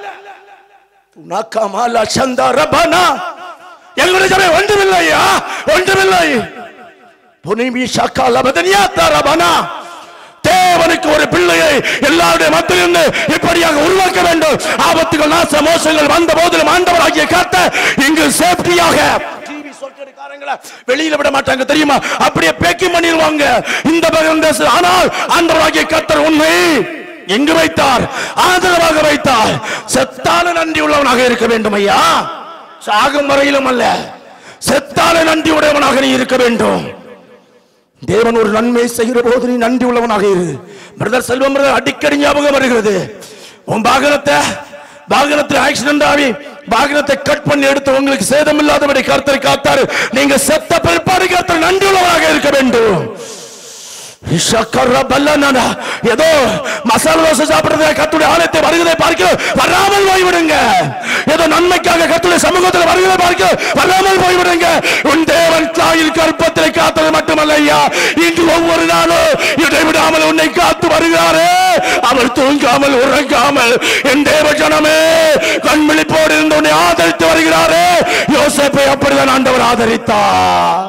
நக்கமால சந்தா ரபனா எங்களுடைய சபை ஒன்றுமில்லையா ஒன்றுமில்லை புனிமி சக்கா லபதனியா தரபனா தேவனுக்கு ஒரு பிள்ளையை எல்லாருடைய மத்தியிலிருந்து இப்படியாக உருவாக்க வேண்டும் ஆபத்துகள் நாச மோசங்கள் வந்த போதிலும் ஆண்டவராகிய காத்த இங்கு சேஃப்டியாக டிவி சொற்கடிக்காரங்களை வெளியில விட மாட்டாங்க தெரியுமா அப்படியே பேக்கிங் பண்ணிடுவாங்க இந்த பக்கம் தேச- ஆனால் ஆண்டவராகிய கர்த்தர் உண்மை எங்கு வைத்தார் ஆதரவாக வைத்தார் செத்தால நன்றி உள்ளவனாக இருக்க வேண்டும் ஐயா சாகும் வரையிலும் அல்ல செத்தால நன்றி உடையவனாக நீ இருக்க வேண்டும் தேவன் ஒரு நன்மை செய்கிற போது நீ நன்றி உள்ளவனாக இரு பிரதர் செல்வம் brother அடிக்கடி ஞாபகம் வருகிறது உன் வாகனத்தை வாகனத்தில் ஆக்சிடென்ட் ஆகி வாகனத்தை கட் பண்ணி எடுத்து உங்களுக்கு சேதம் இல்லாதபடி கருத்தரை காத்தாரு நீங்க செத்த பிற்பாடு கருத்தர் நன்றி உள்ளவனாக இருக்க வேண்டும் இஷக்கர பல்லனாடா. ஏதோ மசாலா தோசை சாப்பிடுறத கத்துடைய ஆலயத்தை வருகிறதை பார்க்க வராமல் போய்விடுங்க ஏதோ நன்மைக்காக கத்துடைய சமூகத்தில் வருகிறதை பார்க்க வராமல் போய்விடுங்க உன் தேவன் தாயில் கற்பத்தை காத்தது மட்டுமல்ல ஐயா இன்று ஒவ்வொரு நாளும் இடைவிடாமல் உன்னை காத்து வருகிறாரே அவர் தூங்காமல் உறங்காமல் என் தேவ ஜனமே கண்விழிப்போடு இருந்து உன்னை ஆதரித்து வருகிறாரே யோசேப்பை அப்படிதான் ஆண்டவர் ஆதரித்தார்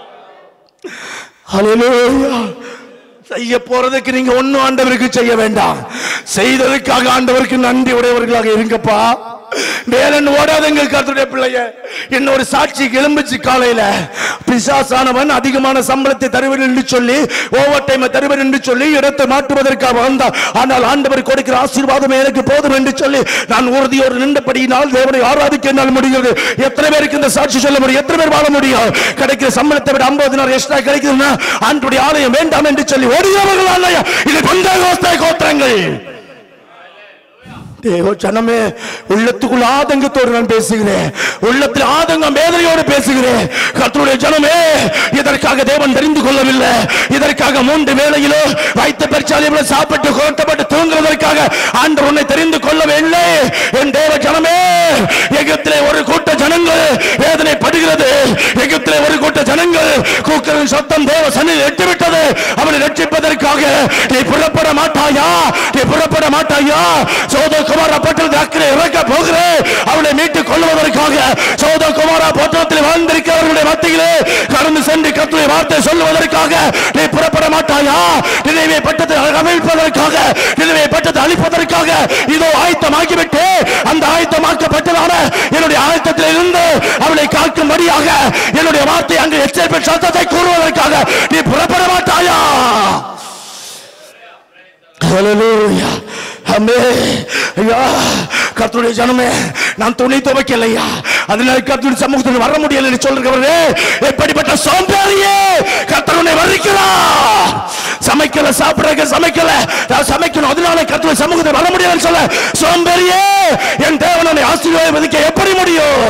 ஹalleluya செய்ய போறதுக்கு நீங்க ஒண்ணும் ஆண்டவருக்கு செய்ய வேண்டாம் செய்ததுக்காக ஆண்டவருக்கு நன்றி உடையவர்களாக இருங்கப்பா வேலன் ஓடாதங்க கர்த்தருடைய பிள்ளைய இன்னொரு சாட்சி எலும்பிச்சு காலையில பிசாசானவன் அதிகமான சம்பளத்தை தருவேன் என்று சொல்லி ஓவர் டைம் தருவேன் என்று சொல்லி இடத்தை மாற்றுவதற்காக வந்தான் ஆனால் ஆண்டவர் கொடுக்கிற ஆசீர்வாதம் எனக்கு போதும் என்று சொல்லி நான் உறுதியோடு நின்றபடியினால் தேவனை ஆராதிக்க என்னால் முடிகிறது எத்தனை பேருக்கு இந்த சாட்சி சொல்ல முடியும் எத்தனை பேர் வாழ முடியும் கிடைக்கிற சம்பளத்தை விட ஐம்பது நாள் எக்ஸ்ட்ரா கிடைக்குதுன்னா ஆண்டுடைய ஆலயம் வேண்டாம் என்று சொல்லி ஓடுகிறவர்கள் அல்லையா இது கொண்ட கோஸ்தை கோத்திரங்கள் தேவ ஜனமே உள்ளத்துக்குள் ஆதங்கத்தோடு நான் பேசுகிறேன் உள்ளத்தில் ஆதங்கம் வேதனையோடு பேசுகிறேன் கர்த்தருடைய ஜனமே இதற்காக தேவன் தெரிந்து கொள்ளவில்லை இதற்காக மூன்று வேளையிலோ வைத்த பெருச்சாலிகளை சாப்பிட்டு கோட்டப்பட்டு தூங்குவதற்காக ஆண்டவர் உன்னை தெரிந்து கொள்ளவில்லை என் தேவ ஜனமே எகிப்திலே ஒரு கூட்ட ஜனங்கள் வேதனைப்படுகிறது எகிப்திலே ஒரு கூட்ட ஜனங்கள் கூக்கரின் சத்தம் தேவ சன்னில் எட்டிவிட்டது அவனை ரட்சிப்பதற்காக நீ புறப்பட மாட்டாயா நீ புறப்பட மாட்டாயா சோதோ குமாரா பட்டணத்தில் அக்கறை இறக்க போகிறேன் அவளை மீட்டுக் கொள்வதற்காக சோதோ குமாரா பட்டணத்தில் வாழ்ந்திருக்கிறவர்களுடைய மத்தியிலே கடந்து சென்று கத்துரை வார்த்தை சொல்லுவதற்காக நீ புறப்பட மாட்டாயா நினைவை பட்டத்தை அமைப்பதற்காக நினைவை பட்டத்தை அழிப்பதற்காக இதோ ஆயத்தமாக்கிவிட்டு அந்த ஆயத்தமாக்கப்பட்டதான என்னுடைய ஆயத்தத்தில் இருந்து அவளை காக்கும்படியாக என்னுடைய வார்த்தை அங்கு எச்சரிப்பின் சத்தத்தை கூறுவதற்காக நீ புறப்பட மாட்டாயா Hallelujah. Amen. ஐயா கர்த்தருடைய ஜனமே நான் துணி துவைக்கலையா அதனால கர்த்தருடைய சமூகத்தில் வர முடியல சொல்றவரே எப்படிப்பட்ட சோம்பேறியே கர்த்தருனை வர்ணிக்கிறார் சமைக்கல சாப்பிடறக்க சமைக்கல நான் சமைக்கணும் அதனால கர்த்தருடைய சமூகத்தில் வர முடியலன்னு சொல்ல சோம்பேறியே என் தேவனை ஆசீர்வாதம் எப்படி முடியும்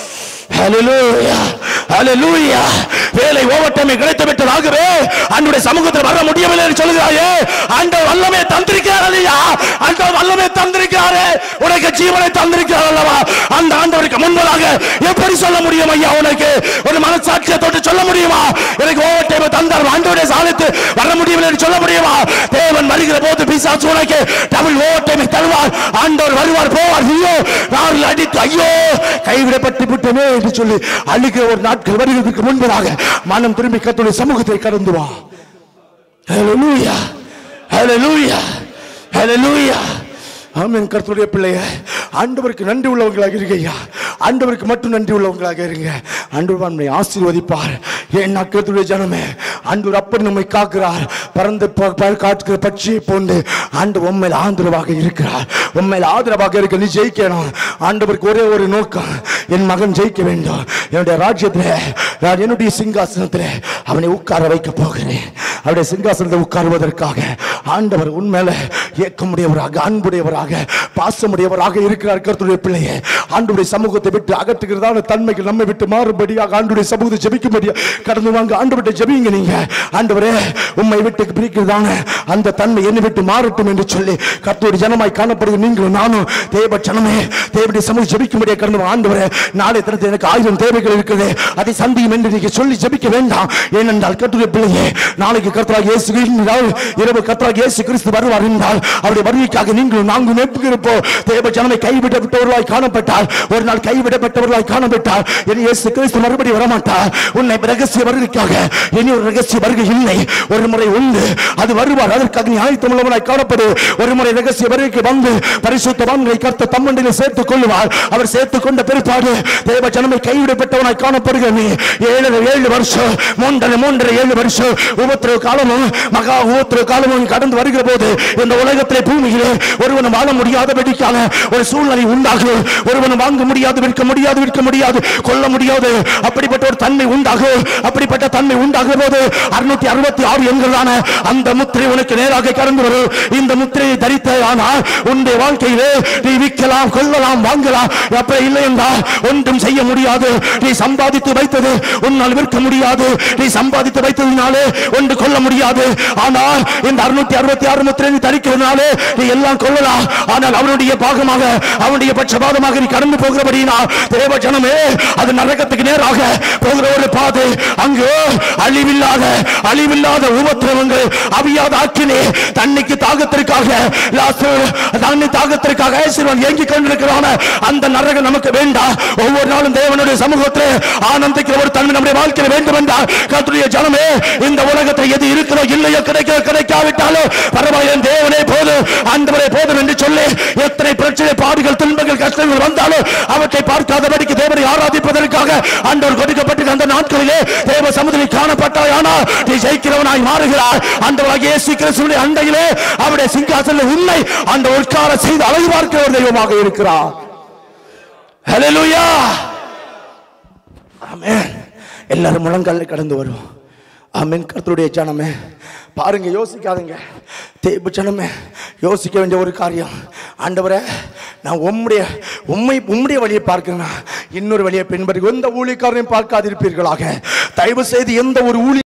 Hallelujah. Hallelujah. வேலை ஓவட்டமே கிடைத்து விட்டதாகவே அன்னுடைய சமூகத்தில் வர முடியவில்லை என்று சொல்கிறாயே ஆண்டவர் வல்லமே தந்திருக்கிறார் இல்லையா ஆண்டவர் வல்லமே தந்திருக்கிறாரே உனக்கு ஜீவனை தந்திருக்கிறார் அல்லவா அந்த ஆண்டவருக்கு முன்பதாக எப்படி சொல்ல முடியும் ஐயா உனக்கு ஒரு மனசாட்சியை தொட்டு சொல்ல முடியுமா எனக்கு ஓவட்டமே தந்தார் ஆண்டவருடைய சாலைத்து வர முடியவில்லை என்று சொல்ல முடியுமா தேவன் வருகிற போது பிசாசு உனக்கு டபுள் ஓவட்டமே தருவார் ஆண்டவர் வருவார் போவார் ஐயோ நான் அடித்து ஐயோ கைவிடப்பட்டு விட்டமே என்று சொல்லி அழுகிற ஒரு நாட்கள் வருகிறதுக்கு முன்பதாக மனம் திரும்பி கத்துடைய சமூகத்தை கடந்து வா ஹalleluya ஹalleluya ஹalleluya ஆமென் கர்த்தருடைய பிள்ளைய ஆண்டவருக்கு நன்றி உள்ளவங்களாக இருக்கையா ஆண்டவருக்கு மட்டும் நன்றி உள்ளவங்களாக இருங்க ஆண்டவர் நம்மை ஆசீர்வதிப்பார் ஏன் கர்த்தருடைய ஜனமே ஆண்டவர் அப்படி நம்மை காக்கிறார் பறந்து ப- ப- காட்டுகிற பட்சியை போன்று ஆண்டு உண்மையில் ஆதரவாக இருக்கிறார் உண்மையில் ஆதரவாக இருக்க நீ ஜெயிக்கணும் ஆண்டவருக்கு ஒரே ஒரு நோக்கம் என் மகன் ஜெயிக்க வேண்டும் என்னுடைய ராஜ்யத்தில் நான் என்னுடைய சிங்காசனத்தில் அவனை உட்கார வைக்க போகிறேன் அவருடைய சிங்காசனத்தில் உட்காருவதற்காக ஆண்டவர் உண்மையில ஏக்கமுடையவராக அன்புடையவராக பாசமுடையவராக இருக்கிறார் கர்த்தருடைய பிள்ளையே ஆண்டுடைய சமூகத்தை விட்டு அகற்றுகிறதான தன்மைகள் நம்மை விட்டு மாறுபடியாக ஆண்டுடைய சமூகத்தை ஜெபிக்கும்படியா கடந்து வாங்க ஆண்டு விட்டு ஜெபிங்க நீங்க ஆண்டவரே உம்மை விட்டு பிரிக்கிறதான அந்த தன்மை என்னை விட்டு மாறட்டும் என்று சொல்லி கர்த்தருடைய ஜனமாய் காணப்படுகிற நீங்களும் நானும் தேவ ஜனமே தேவனுடைய சமூகம் ஜெபிக்கும்படியா கடந்து வாங்க. ஆண்டவரே நாளை தினத்தில் எனக்கு ஆயிரம் தேவைகள் இருக்குது அதை சந்தியும் என்று நீங்க சொல்லி ஜெபிக்க வேண்டாம் ஏனென்றால் கர்த்தருடைய பிள்ளையே நாளைக்கு கர்த்தராக இயேசு கிறிஸ்து இரவு கர்த்தராக இயேசு கிறிஸ்து வருவார் என்றால் அவருடைய வருகைக்காக நீங்களும் நாங்கள் நெப்புகிறப்போ தேவ ஜனமை கைவிடப்பட்டவர்களாய் காணப்பட்டால் ஒரு நாள் கைவிடப்பட்டவர்களாய் காணப்பட்டால் இனி இயேசு கிறிஸ்து மறுபடி வரமாட்டார் உன்னை ரகசிய வருகைக்காக இனி ஒரு ரகசிய வருகை இல்லை ஒரு முறை உண்டு அது வருவார் அதற்காக நீ ஆயத்தமுள்ளவனாய் காணப்படு ஒரு முறை ரகசிய வருகைக்கு வந்து பரிசுத்தவான்களை கர்த்த தம்மண்டில் சேர்த்துக் கொள்வார் அவர் சேர்த்துக் கொண்ட பிற்பாடு தேவ ஜனமை கைவிடப்பட்டவனாய் காணப்படுகிற நீ ஏழு ஏழு வருஷம் மூன்றரை மூன்றரை ஏழு வருஷம் உபத்திரவ காலமும் மகா உபத்திரவ காலமும் கடந்து வருகிற போது இந்த உலகத்திலே பூமியிலே ஒருவன் வாழ முடியாதபடிக்கான ஒரு சூழ்நிலை உண்டாகும் ஒருவன் வாங்க முடியாது விற்க முடியாது விற்க முடியாது கொல்ல முடியாது அப்படிப்பட்ட ஒரு தன்மை உண்டாகும் அப்படிப்பட்ட தன்மை உண்டாகிற போது அறுநூத்தி அறுபத்தி ஆறு என்கிறதான அந்த முத்திரை உனக்கு நேராக கடந்து வரும் இந்த முத்திரையை தரித்த ஆனால் உன்னுடைய வாழ்க்கையிலே நீ விற்கலாம் கொல்லலாம் வாங்கலாம் அப்படி இல்லை என்றால் ஒன்றும் செய்ய முடியாது நீ சம்பாதித்து வைத்தது உன்னால் விற்க முடியாது நீ சம்பாதித்து வைத்ததினாலே ஒன்று கொள்ள முடியாது ஆனால் இந்த அறுநூத்தி அறுபத்தி ஆறு முத்திரை நீ தரிக்கிறதுனாலே நீ எல்லாம் கொள்ளலாம் ஆனால் அவனுடைய பாகமாக அவனுடைய பட்சபாதமாக நீ கடந்து போகிறபடினா தேவ ஜனமே அது நரகத்துக்கு நேராக போகிற ஒரு பாதை அங்கு அழிவில்லாத அழிவில்லாத உபத்திரவங்கள் அவியாத ஆக்கினே தன்னைக்கு தாகத்திற்காக லாசரு தன்னை தாகத்திற்காக ஐஸ்வரன் ஏங்கி கொண்டிருக்கிறான அந்த நரகம் நமக்கு வேண்டாம் ஒவ்வொரு நாளும் தேவனுடைய சமூகத்தில் ஆனந்திக்கிற ஒரு தன்மை நம்முடைய வாழ்க்கையில் வேண்டும் என்றால் கர்த்தருடைய ஜனமே இந்த உலகத்தில் எது இருக்கிறோ இல்லையோ கிடைக்க கிடைக்காவிட்டாலும் பரவாயில்லை என் தேவனே போதும் ஆண்டவரே போதும் என்று சொல்லி எத்தனை பிரச்சனை பாடுகள் துன்பங்கள் கஷ்டங்கள் வந்தாலும் அவற்றை பார்க்காதபடிக்கு தேவனை ஆராதிப்பதற்காக ஆண்டவர் கொடுக்கப்பட்ட அந்த நாட்களிலே தேவ சமுதிரி காணப்பட்டாயானால் நீ ஜெயிக்கிறவனாய் மாறுகிறார் ஆண்டவராக இயேசு கிறிஸ்துவின் அண்டையிலே அவருடைய சிங்காசன உண்மை அந்த உட்கார செய்து அழகு பார்க்கிற ஒரு தெய்வமாக இருக்கிறார் ஹalleluya ஆமென் எல்லாரும் முழங்கால கடந்து வரும் ஆமென் கர்த்தருடைய ஜனமே பாருங்க யோசிக்காதீங்க தேய்ப்பு ஜனமே யோசிக்க வேண்டிய ஒரு காரியம் ஆண்டவரே நான் உம்முடைய உண்மை உம்முடைய வழியை பார்க்கிறேன் இன்னொரு வழியை பின்பற்றி எந்த ஊழியக்காரனையும் பார்க்காதிருப்பீர்களாக தயவு செய்து எந்த ஒரு ஊழிய